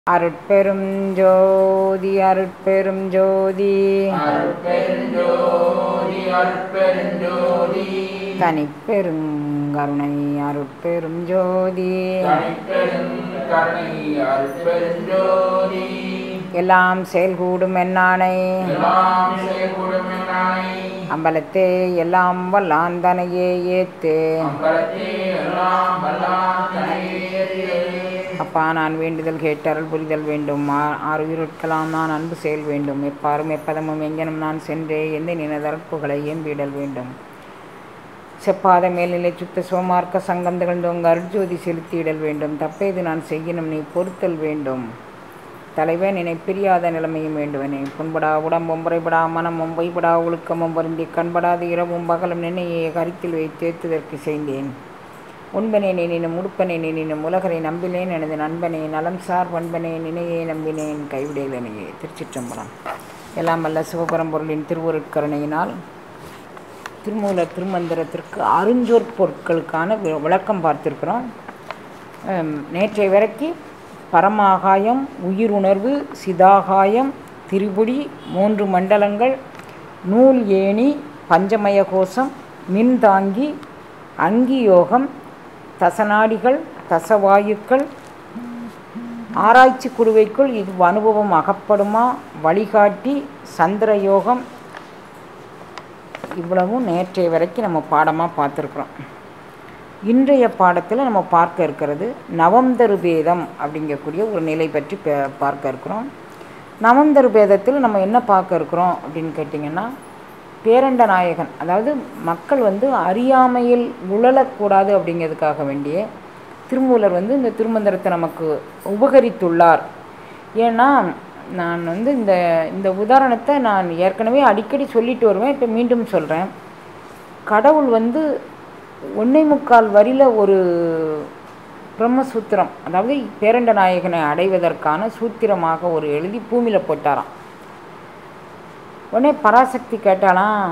அருட்பெரும் ஜோதி அருட்பெரும் ஜோதி அருட்பெருஞ்சோதி அருட்பெருஞ்சோதி தனிப்பெருங்கருணை அருட்பெரும் ஜோதி தனிப்பெரும் கருணை அருட்பெருஞ்சோதி எல்லாம் செயல்கூடும் என்னானை எல்லாம் செயல்கூடும் என்னாய் அம்பலத்தே எல்லாம் வல்லாந்தனையே ஏத்து அம்பலத்தே எல்லாம் வல்லான் தனையே அப்பா நான் வேண்டுதல் கேட்டருள் புரிதல் வேண்டும் ஆ- ஆறுயிர்க்கலாம் நான் அன்பு செயல் வேண்டும் எப்பாரும் எப்பதமும் எங்கனும் நான் சென்றே எந்த நினதரப்புகளை ஏம்பிடல் வேண்டும் செப்பாத மேல்நிலை சுத்த சோமார்க்க சங்கம் திகழ்ந்தோங்க அருட்ஜோதி செலுத்தியிடல் வேண்டும் தப்பேது நான் செய்யணும் நீ பொறுத்தல் வேண்டும் தலைவன் என்னை பிரியாத நிலைமையும் வேண்டுவனே புண்படா உடம்பும் புறைபடா மனமும் பொய்படா ஒழுக்கமும் வருந்தி கண்படாத இரவும் பகலும் நினையே கருத்தில் வைத்தேத்துதற்கு செய்தேன் உண்பனே நினும் உடுப்பனே நினும் உலகரை நம்பினேன் எனது நண்பனே நலம் சார் பண்பனே நினையே நம்பினேன் கைவிடையிலனையே திருச்சிற்றம்பலம் எல்லாம் வல்ல சிவபரம்பொருளின் திருவருட்கருணையினால் திருமூலர் திருமந்திரத்திற்கு அருஞ்சொற் பொருட்களுக்கான வி- விளக்கம் பார்த்திருக்கிறோம் ஹம், நேற்றைய வரைக்கும் பரமாகாயம் உயிருணர்வு சிதாகாயம் திரிபுடி மூன்று மண்டலங்கள் நூல் ஏணி பஞ்சமய கோஷம் மின்தாங்கி அங்கியோகம் தசநாடிகள் தசவாயுக்கள் ஆராய்ச்சி குழுவைக்குள் இது அனுபவம் அகப்படுமா வழிகாட்டி சந்திர யோகம் இவ்வளவும் நேற்றைய வரைக்கும் நம்ம பாடமாக பார்த்துருக்குறோம் இன்றைய பாடத்தில் நம்ம பார்க்க இருக்கிறது நவந்தரு பேதம் அப்படிங்கக்கூடிய ஒரு நிலை பற்றி பே- பார்க்க இருக்கிறோம் நவந்தரு பேதத்தில் நம்ம என்ன பார்க்க இருக்கிறோம் அப்படின்னு கேட்டிங்கன்னா பேரண்ட நாயகன் அதாவது மக்கள் வந்து அறியாமையில் உழலக்கூடாது அப்படிங்கிறதுக்காக வேண்டிய திருமூலர் வந்து இந்த திருமந்திரத்தை நமக்கு உபகரித்துள்ளார் ஏன்னா நான் வந்து இந்த இந்த உதாரணத்தை நான் ஏற்கனவே அடிக்கடி சொல்லிட்டு வருவேன் இப்போ மீண்டும் சொல்கிறேன் கடவுள் வந்து ஒன்னே முக்கால் வரியில் ஒரு பிரம்மசூத்திரம் அதாவது பேரண்ட நாயகனை அடைவதற்கான சூத்திரமாக ஒரு எழுதி பூமியில் போட்டாராம் உடனே பராசக்தி கேட்டாலாம்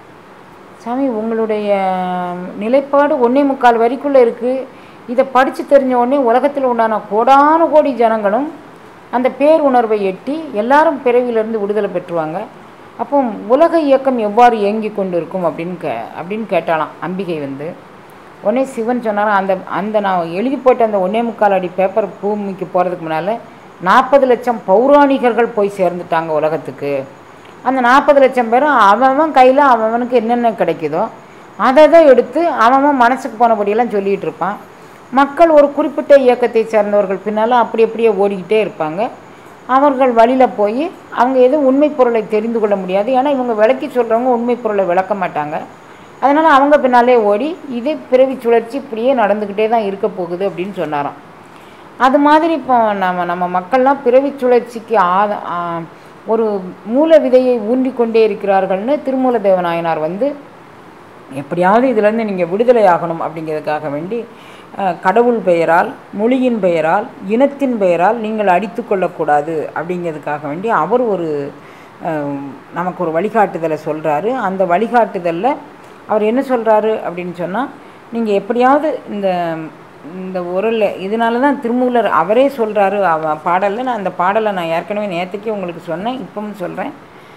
சாமி உங்களுடைய நிலைப்பாடு ஒன்னே முக்கால் வரிக்குள்ளே இருக்குது இதை படித்து தெரிஞ்ச உடனே உலகத்தில் உண்டான கோடான கோடி ஜனங்களும் அந்த பேர் உணர்வை எட்டி எல்லாரும் பிறவியிலிருந்து விடுதலை பெற்றுவாங்க அப்போ உலக இயக்கம் எவ்வாறு இயங்கி கொண்டு இருக்கும் அப்படின்னு கே அப்படின்னு கேட்டாலாம் அம்பிகை வந்து உடனே சிவன் சொன்னாராம் அந்த அந்த நான் எழுதி போட்ட அந்த ஒன்னே முக்கால் அடி பேப்பர் பூமிக்கு போகிறதுக்கு முன்னால் நாற்பது லட்சம் பௌராணிகர்கள் போய் சேர்ந்துட்டாங்க உலகத்துக்கு அந்த நாற்பது லட்சம் பேரும் அவன் கையில் அவனுக்கு என்னென்ன கிடைக்குதோ அதை தான் எடுத்து அவன் மனசுக்கு போனபடியெல்லாம் சொல்லிகிட்டு இருப்பான் மக்கள் ஒரு குறிப்பிட்ட இயக்கத்தை சேர்ந்தவர்கள் பின்னால் அப்படி அப்படியே ஓடிக்கிட்டே இருப்பாங்க அவர்கள் வழியில் போய் அவங்க எதுவும் உண்மை பொருளை தெரிந்து கொள்ள முடியாது ஏன்னா இவங்க விளக்கி சொல்கிறவங்க உண்மை பொருளை விளக்க மாட்டாங்க அதனால் அவங்க பின்னாலே ஓடி இதே பிறவி சுழற்சி இப்படியே நடந்துக்கிட்டே தான் இருக்க போகுது அப்படின்னு சொன்னாராம் அது மாதிரி இப்போ நம்ம நம்ம மக்கள்லாம் பிறவி சுழற்சிக்கு ஆத ஆ, ஒரு மூல விதையை ஊன்றி கொண்டே இருக்கிறார்கள்னு திருமூல தேவநாயனார் வந்து எப்படியாவது இதிலேருந்து நீங்கள் விடுதலை ஆகணும் அப்படிங்கிறதுக்காக வேண்டி அஹ், கடவுள் பெயரால் மொழியின் பெயரால் இனத்தின் பெயரால் நீங்கள் அடித்து கொள்ளக்கூடாது அப்படிங்கிறதுக்காக வேண்டி அவர் ஒரு அஹ், நமக்கு ஒரு வழிகாட்டுதலை சொல்கிறாரு அந்த வழிகாட்டுதலில் அவர் என்ன சொல்கிறாரு அப்படின்னு சொன்னால் நீங்கள் எப்படியாவது இந்த இந்த உரல்ல இதனால தான் திருமூலர் அவரே சொல்கிறாரு அவ பாடலில் நான் அந்த பாடலை நான் ஏற்கனவே நேற்றுக்கே உங்களுக்கு சொன்னேன் இப்பவும் சொல்கிறேன்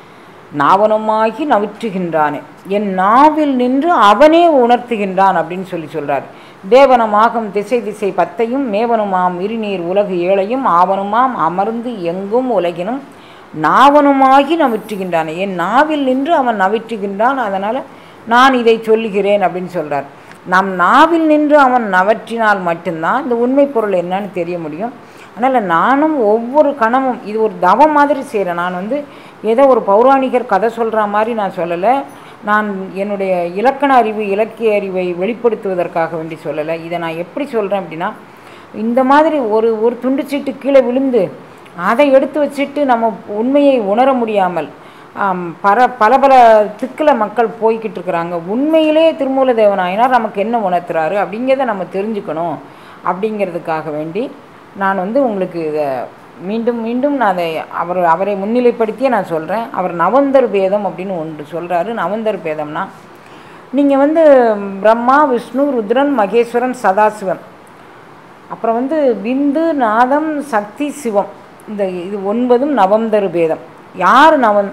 நாவனமாகி நவிற்றுகின்றானே என் நாவில் நின்று அவனே உணர்த்துகின்றான் அப்படின்னு சொல்லி சொல்றார் தேவனமாகும் திசை திசை பத்தையும் மேவனுமாம் இருநீர் உலகு ஏழையும் ஆவனுமாம் அமர்ந்து எங்கும் உலகினும் நாவனுமாகி நவிற்றுகின்றான் என் நாவில் நின்று அவன் நவிற்றுகின்றான் அதனால் நான் இதை சொல்லுகிறேன் அப்படின்னு சொல்றார் நம் நாவில் நின்று அவன் நவற்றினால் மட்டும்தான் இந்த உண்மை பொருள் என்னன்னு தெரிய முடியும் அதனால் நானும் ஒவ்வொரு கணமும் இது ஒரு தவம் மாதிரி செய்கிறேன் நான் வந்து ஏதோ ஒரு பௌராணிகர் கதை சொல்கிற மாதிரி நான் சொல்லலை நான் என்னுடைய இலக்கண அறிவு இலக்கிய அறிவை வெளிப்படுத்துவதற்காக வேண்டி சொல்லலை இதை நான் எப்படி சொல்கிறேன் அப்படின்னா இந்த மாதிரி ஒரு ஒரு துண்டுச்சீட்டு கீழே விழுந்து அதை எடுத்து வச்சுட்டு நம்ம உண்மையை உணர முடியாமல் ஆம், பல பல பல திக்கில் மக்கள் போய்கிட்டு இருக்கிறாங்க உண்மையிலே திருமூல தேவநாயனார் நமக்கு என்ன உணர்த்துறாரு அப்படிங்கிறத நம்ம தெரிஞ்சுக்கணும் அப்படிங்கிறதுக்காக வேண்டி நான் வந்து உங்களுக்கு இதை மீண்டும் மீண்டும் நான் அதை அவர் அவரை முன்னிலைப்படுத்தியே நான் சொல்கிறேன் அவர் நவந்தர் பேதம் அப்படின்னு ஒன்று சொல்கிறாரு நவந்தர் பேதம்னா நீங்கள் வந்து பிரம்மா விஷ்ணு ருத்ரன் மகேஸ்வரன் சதாசிவன் அப்புறம் வந்து விந்து நாதம் சக்தி சிவம் இந்த இது ஒன்பதும் நவந்தரு பேதம் யார் நவன்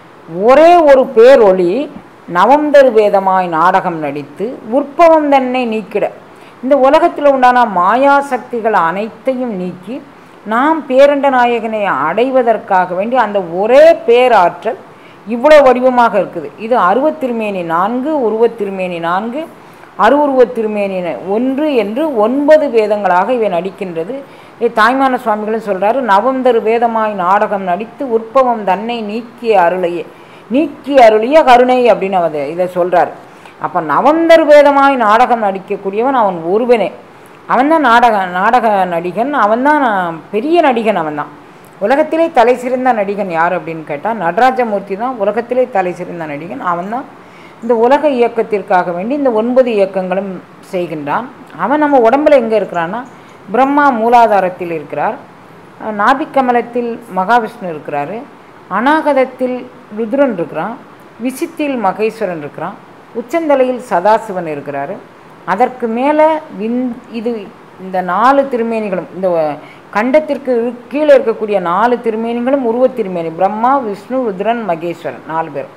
ஒரே ஒரு பேரொளி நவந்தரு வேதமாய் நாடகம் நடித்து உற்பவம் தன்னை நீக்கிட இந்த உலகத்தில் உண்டான மாயா சக்திகள் அனைத்தையும் நீக்கி நாம் பேரண்ட நாயகனை அடைவதற்காக வேண்டி அந்த ஒரே பேராற்றல் இவ்வளோ வடிவமாக இருக்குது இது அருவத்திருமேனி நான்கு உருவத்திருமேனி நான்கு அருவுருவத் திருமேனி ஒன்று என்று ஒன்பது வேதங்களாக இவை நடிக்கின்றது இதை தாய்மான சுவாமிகளும் சொல்றாரு நவந்தரு வேதமாய் நாடகம் நடித்து உற்பவம் தன்னை நீக்கிய அருளையே நீக்கி அருளிய கருணை அப்படின்னு அவர் இதை சொல்றாரு அப்போ நவந்தரு வேதமாய் நாடகம் நடிக்கக்கூடியவன் அவன் ஒருவனே அவன்தான் நாடக நாடக நடிகன் அவன்தான் பெரிய நடிகன் அவன்தான் உலகத்திலே தலை சிறந்த நடிகன் யார் அப்படின்னு கேட்டால் நடராஜமூர்த்தி தான் உலகத்திலே தலை சிறந்த நடிகன் அவன்தான் இந்த உலக இயக்கத்திற்காக வேண்டி இந்த ஒன்பது இயக்கங்களும் செய்கின்றான் அவன் நம்ம உடம்புல எங்கே இருக்கிறான்னா பிரம்மா மூலாதாரத்தில் இருக்கிறார் அஹ் நாபிக்கமலத்தில் மகாவிஷ்ணு இருக்கிறாரு அநாகதத்தில் ருத்ரன் இருக்கிறான் விசித்தில் மகேஸ்வரன் இருக்கிறான் உச்சந்தலையில் சதாசிவன் இருக்கிறாரு அதற்கு மேலே விந் இது இந்த நாலு திருமேனிகளும் இந்த கண்டத்திற்கு கீழே இருக்கக்கூடிய நாலு திருமேனிகளும் உருவத் திருமேனி பிரம்மா விஷ்ணு ருத்ரன் மகேஸ்வரன் நாலு பேரும்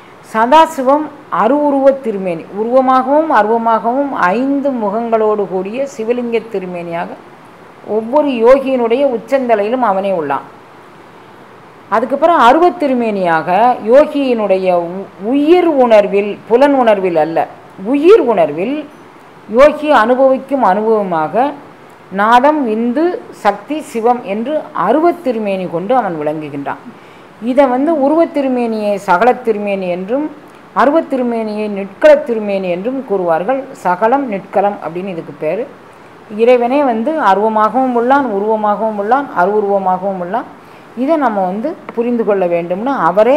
சதாசிவம் அருவுருவத் திருமேனி உருவமாகவும் அருவமாகவும் ஐந்து முகங்களோடு கூடிய சிவலிங்க திருமேனியாக ஒவ்வொரு யோகியினுடைய உச்சந்தலையிலும் அவனே உள்ளான் அதுக்கப்புறம் அருவத் திருமேனியாக யோகியினுடைய உ- உயிர் உணர்வில் புலன் உணர்வில் அல்ல உயிர் உணர்வில் யோகி அனுபவிக்கும் அனுபவமாக நாதம் விந்து சக்தி சிவம் என்று அருவத் திருமேனி கொண்டு அவன் விளங்குகின்றான் இதை வந்து உருவத் திருமேனியை சகலத் திருமேனி என்றும் அருவத் திருமேனியை நிற்கலத் திருமேனி என்றும் கூறுவார்கள் சகலம் நிற்கலம் அப்படின்னு இதுக்கு பேர் இறைவனே வந்து அருவமாகவும் உள்ளான் உருவமாகவும் உள்ளான் அருவுருவமாகவும் உள்ளான் இதை நம்ம வந்து புரிந்து கொள்ள வேண்டும்னு அவரே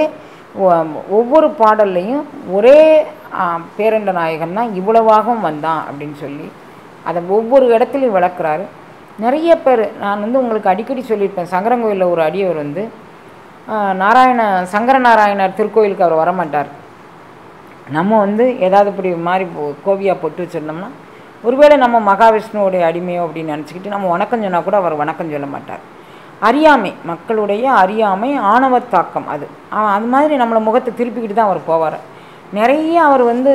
ஒ- ஒவ்வொரு பாடல்லையும் ஒரே ஆ, பேரண்ட நாயகன் தான் இவ்வளவாகவும் வந்தான் அப்படின்னு சொல்லி அதை ஒவ்வொரு இடத்துலையும் விளக்குறாரு நிறைய பேர் நான் வந்து உங்களுக்கு அடிக்கடி சொல்லியிருப்பேன் சங்கரங்கோயிலில் ஒரு அடியவர் வந்து ஆ, நாராயண சங்கர நாராயணர் திருக்கோயிலுக்கு அவர் வரமாட்டார் நம்ம வந்து ஏதாவது இப்படி மாதிரி போ- கோவியா போட்டு வச்சிருந்தோம்னா ஒருவேளை நம்ம மகாவிஷ்ணுவோடைய அடிமையோ அப்படின்னு நினச்சிக்கிட்டு நம்ம வணக்கம் சொன்னால் கூட அவர் வணக்கம் சொல்ல மாட்டார் அறியாமை மக்களுடைய அறியாமை ஆணவத்தாக்கம் அது ஆ, அது மாதிரி நம்மளை முகத்தை திருப்பிக்கிட்டு தான் அவர் போவார் நிறைய அவர் வந்து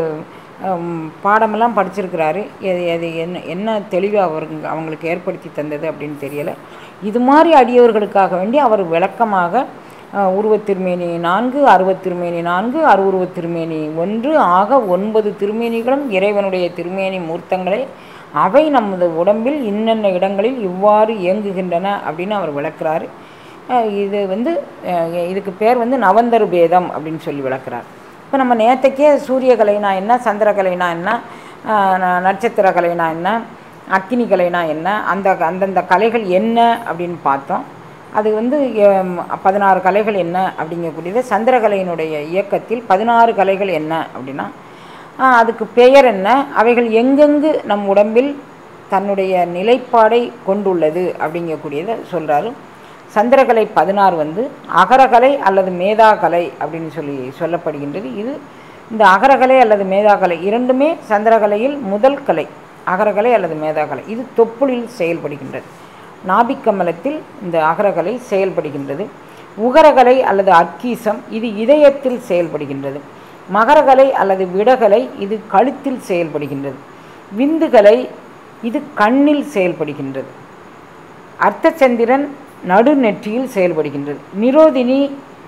ஹம், பாடமெல்லாம் படிச்சிருக்கிறாரு எது எது என்ன என்ன தெளிவு அவருங்க அவங்களுக்கு ஏற்படுத்தி தந்தது அப்படின்னு தெரியலை இது மாதிரி அடியவர்களுக்காக வேண்டி அவர் விளக்கமாக அஹ், உருவத் திருமேனி நான்கு அருவத் திருமேனி நான்கு அருவுருவத் திருமேனி ஒன்று ஆக ஒன்பது திருமேனிகளும் இறைவனுடைய திருமேனி மூர்த்தங்களே அவை நமது உடம்பில் இன்னென்ன இடங்களில் இவ்வாறு இயங்குகின்றன அப்படின்னு அவர் விளக்குறாரு அஹ், இது வந்து அஹ், இதுக்கு பேர் வந்து நவந்தரு பேதம் அப்படின்னு சொல்லி விளக்குறார் இப்போ நம்ம நேற்றுக்கே சூரிய கலைனா என்ன சந்திர கலைனா என்ன அஹ், ந- நட்சத்திர கலைனா என்ன அக்கினி கலைனா என்ன அந்த அந்தந்த கலைகள் என்ன அப்படின்னு பார்த்தோம் அது வந்து எம், பதினாறு கலைகள் என்ன அப்படிங்கக்கூடியது சந்திரகலையினுடைய இயக்கத்தில் பதினாறு கலைகள் என்ன அப்படின்னா ஆஹ், அதுக்கு பெயர் என்ன அவைகள் எங்கெங்கு நம் உடம்பில் தன்னுடைய நிலைப்பாடை கொண்டுள்ளது அப்படிங்கக்கூடியதை சொல்கிறாரு சந்திரகலை பதினாறு வந்து அகரகலை அல்லது மேதாகலை அப்படின்னு சொல்லி சொல்லப்படுகின்றது இது இந்த அகரகலை அல்லது மேதாகலை இரண்டுமே சந்திரகலையில் முதல் கலை அகரகலை அல்லது மேதாகலை இது தொப்புளில் செயல்படுகின்றது நாபிக்கமலத்தில் இந்த அகரகலை செயல்படுகின்றது உகரகலை அல்லது அர்க்கீசம் இது இதயத்தில் செயல்படுகின்றது மகரகலை அல்லது விடகலை இது கழுத்தில் செயல்படுகின்றது விந்துகலை இது கண்ணில் செயல்படுகின்றது அர்த்தச்சந்திரன் நடுநெற்றியில் செயல்படுகின்றது நிரோதினி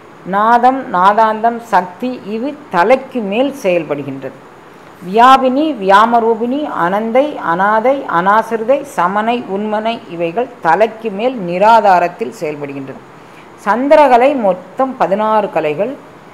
நாதம் நாதாந்தம் சக்தி இவு தலைக்கு மேல் செயல்படுகின்றது வியாபினி வியாமரூபிணி அனந்தை அனாதை அனாசிருதை சமனை உண்மனை இவைகள் தலைக்கு மேல் நிராதாரத்தில் செயல்படுகின்றது சந்திரகலை மொத்தம் பதினாறு கலைகள்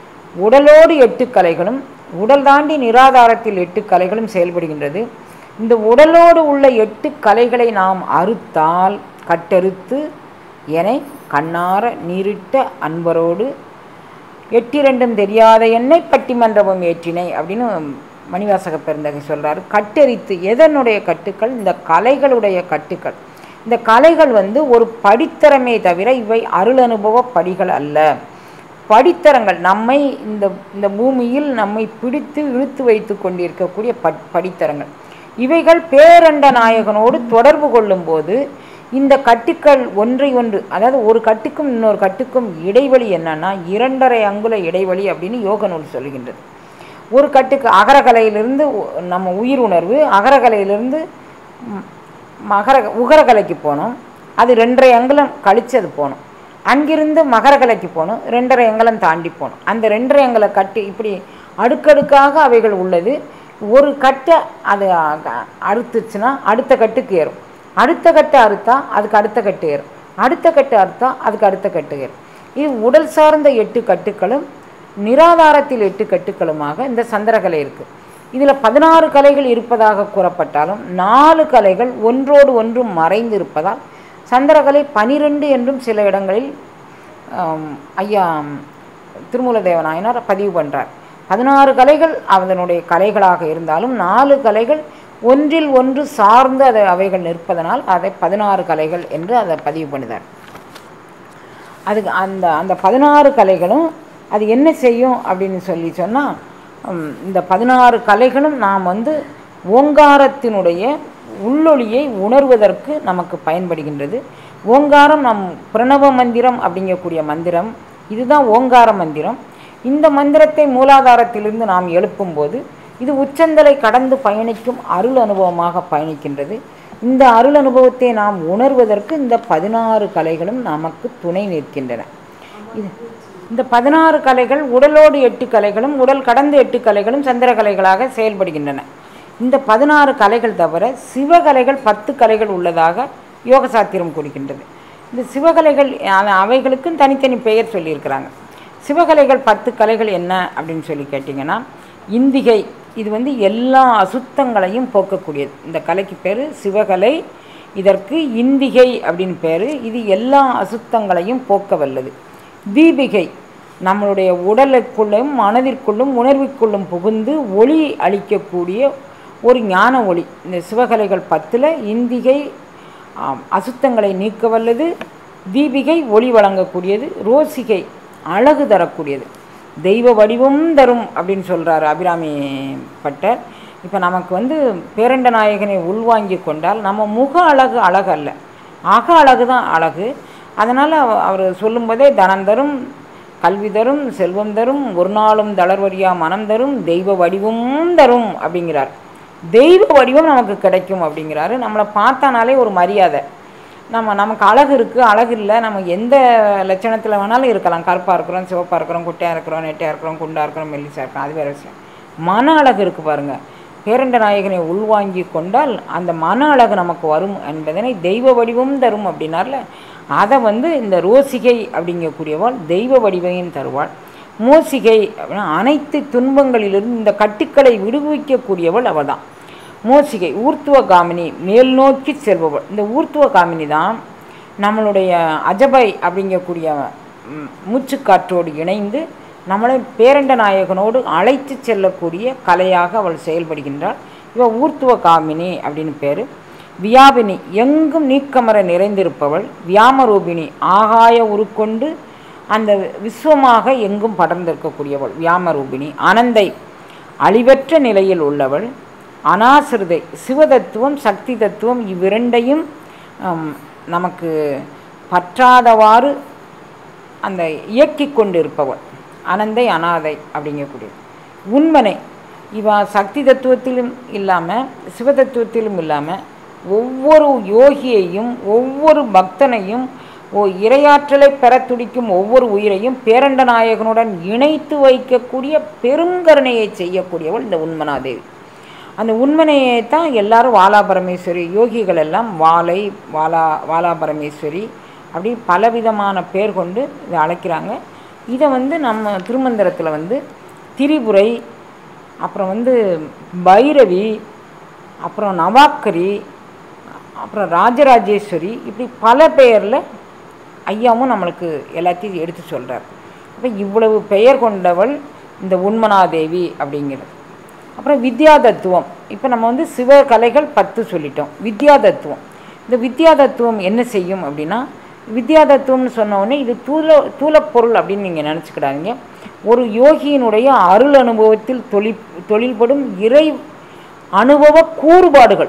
உடலோடு எட்டு கலைகளும் உடல் தாண்டி நிராதாரத்தில் எட்டு கலைகளும் செயல்படுகின்றது இந்த உடலோடு உள்ள எட்டு கலைகளை நாம் அறுத்தால் கட்டறுத்து என கண்ணார நீரிட்ட அன்பரோடு எட்டிரண்டும் தெரியாத என்னை பட்டிமன்றமும் ஏற்றினை அப்படின்னு மணிவாசக பெருந்தகை சொல்றாரு கட்டெரித்து எதனுடைய கட்டுக்கள் இந்த கலைகளுடைய கட்டுக்கள் இந்த கலைகள் வந்து ஒரு படித்தரமே தவிர இவை அருள் அனுபவ படிகள் அல்ல படித்தரங்கள் நம்மை இந்த இந்த பூமியில் நம்மை பிடித்து இழுத்து வைத்து கொண்டிருக்கக்கூடிய பட் படித்தரங்கள் இவைகள் பேரண்ட நாயகனோடு தொடர்பு கொள்ளும்போது இந்த கட்டுக்கள் ஒன்றை ஒன்று அதாவது ஒரு கட்டுக்கும் இன்னொரு கட்டுக்கும் இடைவெளி என்னன்னா இரண்டரை அங்குல இடைவெளி அப்படின்னு யோக நூல் சொல்கின்றது ஒரு கட்டுக்கு அகரகலையிலிருந்து உ- நம்ம உயிர் உணர்வு அகரகலையிலிருந்து ம், மகர உகரகலைக்கு போனோம் அது ரெண்டரை அங்குலம் கழிச்சு அது போகணும் அங்கிருந்து மகரகலைக்கு போகணும் ரெண்டரை அங்குலம் தாண்டி போகணும் அந்த ரெண்டரை அங்குல கட்டு இப்படி அடுக்கடுக்காக அவைகள் உள்ளது ஒரு கட்டை அது அ- அறுத்துச்சுன்னா அடுத்த கட்டுக்கு ஏறும் அடுத்த கட்டை அறுத்தா அதுக்கு அடுத்த கட்டு ஏறும் அடுத்த கட்டு அறுத்தா அதுக்கு அடுத்த கட்டு ஏறும் இது உடல் சார்ந்த எட்டு கட்டுக்களும் நிராதாரத்தில் எட்டு கட்டுக்களுமாக இந்த சந்திரகலை இருக்குது இதில் பதினாறு கலைகள் இருப்பதாக கூறப்பட்டாலும் நாலு கலைகள் ஒன்றோடு ஒன்று மறைந்து இருப்பதால் சந்திரகலை பனிரெண்டு என்றும் சில இடங்களில் ஆம், ஐயா திருமூலதேவ நாயனார் பதிவு பண்ணுறார் பதினாறு கலைகள் அதனுடைய கலைகளாக இருந்தாலும் நாலு கலைகள் ஒன்றில் ஒன்று சார்ந்து அதை அவைகள் நிற்பதனால் அதை பதினாறு கலைகள் என்று அதை பதிவு பண்ணுதார் அதுக்கு அந்த அந்த பதினாறு கலைகளும் அது என்ன செய்யும் அப்படின்னு சொல்லி சொன்னால் இந்த பதினாறு கலைகளும் நாம் வந்து ஓங்காரத்தினுடைய உள்ளொளியை உணர்வதற்கு நமக்கு பயன்படுகின்றது ஓங்காரம் நம் பிரணவ மந்திரம் அப்படிங்கக்கூடிய மந்திரம் இதுதான் ஓங்கார மந்திரம் இந்த மந்திரத்தை மூலாதாரத்திலிருந்து நாம் எழுப்பும்போது இது உச்சந்தலை கடந்து பயணிக்கும் அருள் அனுபவமாக பயணிக்கின்றது இந்த அருள் அனுபவத்தை நாம் உணர்வதற்கு இந்த பதினாறு கலைகளும் நமக்கு துணை நிற்கின்றன இது இந்த பதினாறு கலைகள் உடலோடு எட்டு கலைகளும் உடல் கடந்த எட்டு கலைகளும் சந்திர கலைகளாக செயல்படுகின்றன இந்த பதினாறு கலைகள் தவிர சிவகலைகள் பத்து கலைகள் உள்ளதாக யோக சாத்திரம் கூறுகின்றது இந்த சிவகலைகள் அ- அவைகளுக்கும் தனித்தனி பெயர் சொல்லியிருக்கிறாங்க சிவகலைகள் பத்து கலைகள் என்ன அப்படின்னு சொல்லி கேட்டிங்கன்னா இந்திகை இது வந்து எல்லா அசுத்தங்களையும் போக்கக்கூடியது இந்த கலைக்கு பேர் சிவகலை இதற்கு இந்திகை அப்படின்னு பேர் இது எல்லா அசுத்தங்களையும் போக்க வல்லது தீபிகை நம்மளுடைய உடலுக்குள்ளும் மனதிற்குள்ளும் உணர்வுக்குள்ளும் புகுந்து ஒளி அளிக்கக்கூடிய ஒரு ஞான ஒளி இந்த சிவகலைகள் பத்தில் இந்திகை ஆம், அசுத்தங்களை நீக்க வல்லது தீபிகை ஒளி வழங்கக்கூடியது ரோசிகை அழகு தரக்கூடியது தெய்வ வடிவம் தரும் அப்படின்னு சொல்கிறார் அபிராமி பட்டர் இப்போ நமக்கு வந்து பேரண்ட நாயகனை உள்வாங்கி கொண்டால் நம்ம முக அழகு அழகு அல்ல அக அழகு தான் அழகு அதனால் அவர் சொல்லும்போதே தனம் தரும் கல்வி தரும் செல்வம் தரும் ஒரு நாளும் தளர்வரியா மனம் தரும் தெய்வ வடிவமும் தரும் அப்படிங்கிறார் தெய்வ வடிவம் நமக்கு கிடைக்கும் அப்படிங்கிறாரு நம்மளை பார்த்தானாலே ஒரு மரியாதை நம்ம நமக்கு அழகு இருக்குது அழகு இல்லை நம்ம எந்த லட்சணத்தில் வேணாலும் இருக்கலாம் கருப்பாக இருக்கிறோம் சிவப்பாக இருக்கிறோம் குட்டையாக இருக்கிறோம் நெட்டையாக இருக்கிறோம் குண்டாக இருக்கிறோம் மெல்லிசாக இருக்கிறோம் அது வேறு விஷயம் மன அழகு இருக்குது பாருங்கள் பேரண்ட நாயகனை உள்வாங்கி கொண்டால் அந்த மன அழகு நமக்கு வரும் என்பதனை தெய்வ வடிவம் தரும் அப்படின்னார்ல அதை வந்து இந்த ரோசிகை அப்படிங்கக்கூடியவாள் தெய்வ வடிவையும் தருவாள் மோசிகை அப்படின்னா அனைத்து துன்பங்களிலிருந்து இந்த கட்டுக்களை விடுவிக்கக்கூடியவள் அவள் தான் மோசிகை ஊர்த்துவ காமினி மேல் நோக்கி செல்பவள் இந்த ஊர்த்துவ காமினி தான் நம்மளுடைய அஜபை அப்படிங்கக்கூடிய ம், மூச்சுக்காற்றோடு இணைந்து நம்மளை பேரண்ட நாயகனோடு அழைத்து செல்லக்கூடிய கலையாக அவள் செயல்படுகின்றாள் இவ ஊர்த்துவ காமினி அப்படின்னு பேர் வியாபினி எங்கும் நீக்கமர நிறைந்திருப்பவள் வியாமரூபிணி ஆகாய உருக்கொண்டு அந்த விஸ்வமாக எங்கும் படர்ந்திருக்கக்கூடியவள் வியாமரூபிணி அனந்தை அழிவற்ற நிலையில் உள்ளவள் அனாசிருதை சிவதத்துவம் சக்தி தத்துவம் இவ்விரண்டையும் ஆம், நமக்கு பற்றாதவாறு அந்த இயக்கிக் கொண்டு இருப்பவள் அனந்தை அனாதை அப்படிங்கக்கூடியது உண்மனை இவ சக்தி தத்துவத்திலும் இல்லாமல் சிவதத்துவத்திலும் இல்லாமல் ஒவ்வொரு யோகியையும் ஒவ்வொரு பக்தனையும் ஓ இரையாற்றலை பெறத் துடிக்கும் ஒவ்வொரு உயிரையும் பேரண்ட நாயகனுடன் இணைத்து வைக்கக்கூடிய பெருங்கருணையை செய்யக்கூடியவள் இந்த உண்மனாதேவி அந்த உண்மனையை தான் எல்லாரும் வாலா பரமேஸ்வரி யோகிகள் எல்லாம் வாலை வாலா வாலா பரமேஸ்வரி அப்படி பலவிதமான பேர் கொண்டு இதை அழைக்கிறாங்க இதை வந்து நம்ம திருமந்திரத்தில் வந்து திரிபுரை அப்புறம் வந்து பைரவி அப்புறம் நவாக்கரி அப்புறம் ராஜராஜேஸ்வரி இப்படி பல பெயரில் ஐயாவும் நம்மளுக்கு எல்லாத்தையும் எடுத்து சொல்கிறார் அப்போ இவ்வளவு பெயர் கொண்டவள் இந்த உண்மனாதேவி அப்படிங்கிறது அப்புறம் வித்யா தத்துவம் இப்போ நம்ம வந்து சிவ கலைகள் பத்து சொல்லிட்டோம் வித்யா தத்துவம் இந்த வித்யா தத்துவம் என்ன செய்யும் அப்படின்னா வித்யா தத்துவம்னு சொன்ன உடனே இது தூல தூலப்பொருள் அப்படின்னு நீங்கள் நினச்சிக்கிடாதீங்க ஒரு யோகியினுடைய அருள் அனுபவத்தில் தொழில் தொழில்படும் இறை அனுபவ கூறுபாடுகள்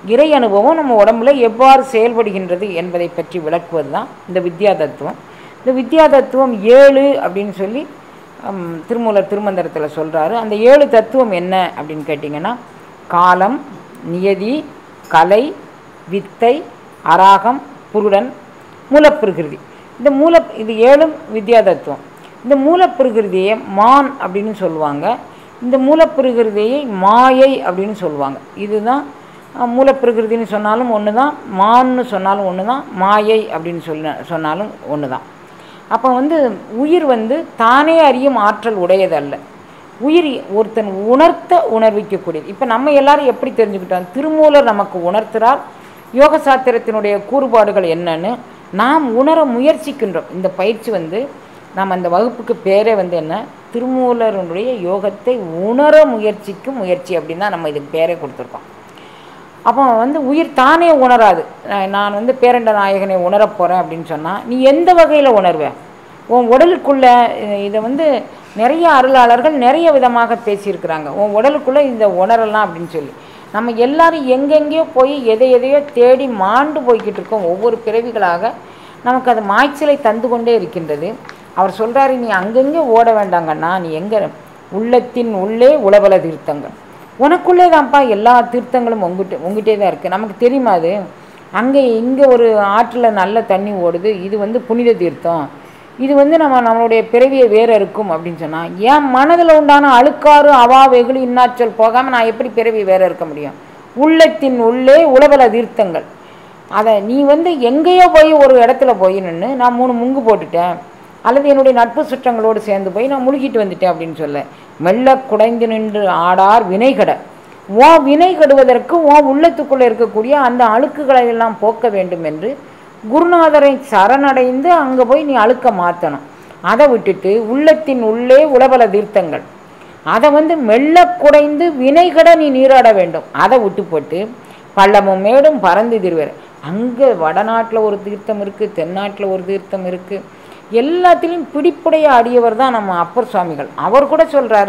இறை அனுபவம் நம்ம உடம்புல எவ்வாறு செயல்படுகின்றது என்பதை பற்றி விளக்குவது தான் இந்த வித்யா தத்துவம் இந்த வித்யா தத்துவம் ஏழு அப்படின்னு சொல்லி ஹம், திருமூலர் திருமந்திரத்தில் சொல்கிறாரு அந்த ஏழு தத்துவம் என்ன அப்படின்னு கேட்டிங்கன்னா காலம் நியதி கலை வித்தை அராகம் புருடன் மூலப்பிரகிருதி இந்த மூல இது ஏழும் வித்யா தத்துவம் இந்த மூலப்பிரகிருதியை மான் அப்படின்னு சொல்லுவாங்க இந்த மூலப்பிரகிருதியை மாயை அப்படின்னு சொல்லுவாங்க இதுதான் அஹ், மூலப்பிரகிருதின்னு சொன்னாலும் ஒன்று தான் மான்னு சொன்னாலும் ஒன்று தான் மாயை அப்படின்னு சொல்ல சொன்னாலும் ஒன்று தான் அப்போ வந்து உயிர் வந்து தானே அறியும் ஆற்றல் உடையதல்ல உயிர் ஒருத்தன் உணர்த்த உணர்விக்கக்கூடியது இப்போ நம்ம எல்லாரும் எப்படி தெரிஞ்சுக்கிட்டோம் திருமூலர் நமக்கு உணர்த்துறார் யோக சாத்திரத்தினுடைய கூறுபாடுகள் என்னன்னு நாம் உணர முயற்சிக்கின்றோம் இந்த பயிற்சி வந்து நாம் அந்த வகுப்புக்கு பேரே வந்து என்ன திருமூலருடைய யோகத்தை உணர முயற்சிக்கும் முயற்சி அப்படின்னு தான் நம்ம இதுக்கு பேரே கொடுத்துருக்கோம் அப்போ வந்து உயிர் தானே உணராது நான் நான் வந்து பேரண்ட நாயகனை உணரப் போகிறேன் அப்படின்னு சொன்னால் நீ எந்த வகையில் உணர்வ உன் உடலுக்குள்ள இ- இதை வந்து நிறைய அருளாளர்கள் நிறைய விதமாக பேசியிருக்கிறாங்க உன் உடலுக்குள்ளே இந்த உணரலாம் அப்படின்னு சொல்லி நம்ம எல்லாரும் எங்கெங்கேயோ போய் எதை எதையோ தேடி மாண்டு போய்கிட்டு இருக்கோம் ஒவ்வொரு பிறவிகளாக நமக்கு அது மாய்ச்சலை தந்து கொண்டே இருக்கின்றது அவர் சொல்கிறாரு நீ அங்கங்கே ஓட வேண்டாங்கண்ணா நீ எங்கே உள்ளத்தின் உள்ளே உளவல தீர்த்தங்கள் உனக்குள்ளே தான்ப்பா எல்லா தீர்த்தங்களும் உங்ககிட்ட உங்ககிட்டே தான் இருக்குது நமக்கு தெரியுமா அது அங்கே இங்கே ஒரு ஆற்றில் நல்ல தண்ணி ஓடுது இது வந்து புனித தீர்த்தம் இது வந்து நம்ம நம்மளுடைய பிறவியை வேற இருக்கும் அப்படின்னு சொன்னால் என் மனதில் உண்டான அழுக்காறு அவா வெகுளி இன்னாச்சல் போகாமல் நான் எப்படி பிறவி வேற இருக்க முடியும் உள்ளத்தின் உள்ளே உளவல தீர்த்தங்கள் அதை நீ வந்து எங்கேயோ போய் ஒரு இடத்துல போய் நின்று நான் மூணு முங்கு போட்டுட்டேன் அல்லது என்னுடைய நட்பு சுற்றங்களோடு சேர்ந்து போய் நான் முழுகிட்டு வந்துட்டேன் அப்படின்னு சொல்ல மெல்ல குடைந்து நின்று ஆடார் வினைகட உன் வினை கெடுவதற்கு உன் உள்ளத்துக்குள்ளே இருக்கக்கூடிய அந்த அழுக்குகளை எல்லாம் போக்க வேண்டும் என்று குருநாதரை சரணடைந்து அங்கே போய் நீ அழுக்க மாற்றணும் அதை விட்டுட்டு உள்ளத்தின் உள்ளே உளபல தீர்த்தங்கள் அதை வந்து மெல்ல குடைந்து வினைகட நீ நீராட வேண்டும் அதை விட்டு போட்டு பள்ளமும் மேடும் பறந்து திருவேர் அங்கே வடநாட்டில் ஒரு தீர்த்தம் இருக்குது தென்னாட்டில் ஒரு தீர்த்தம் இருக்குது எல்லாத்திலையும் பிடிப்புடைய அடியவர் தான் நம்ம அப்பர் சுவாமிகள் அவர் கூட சொல்கிறாரு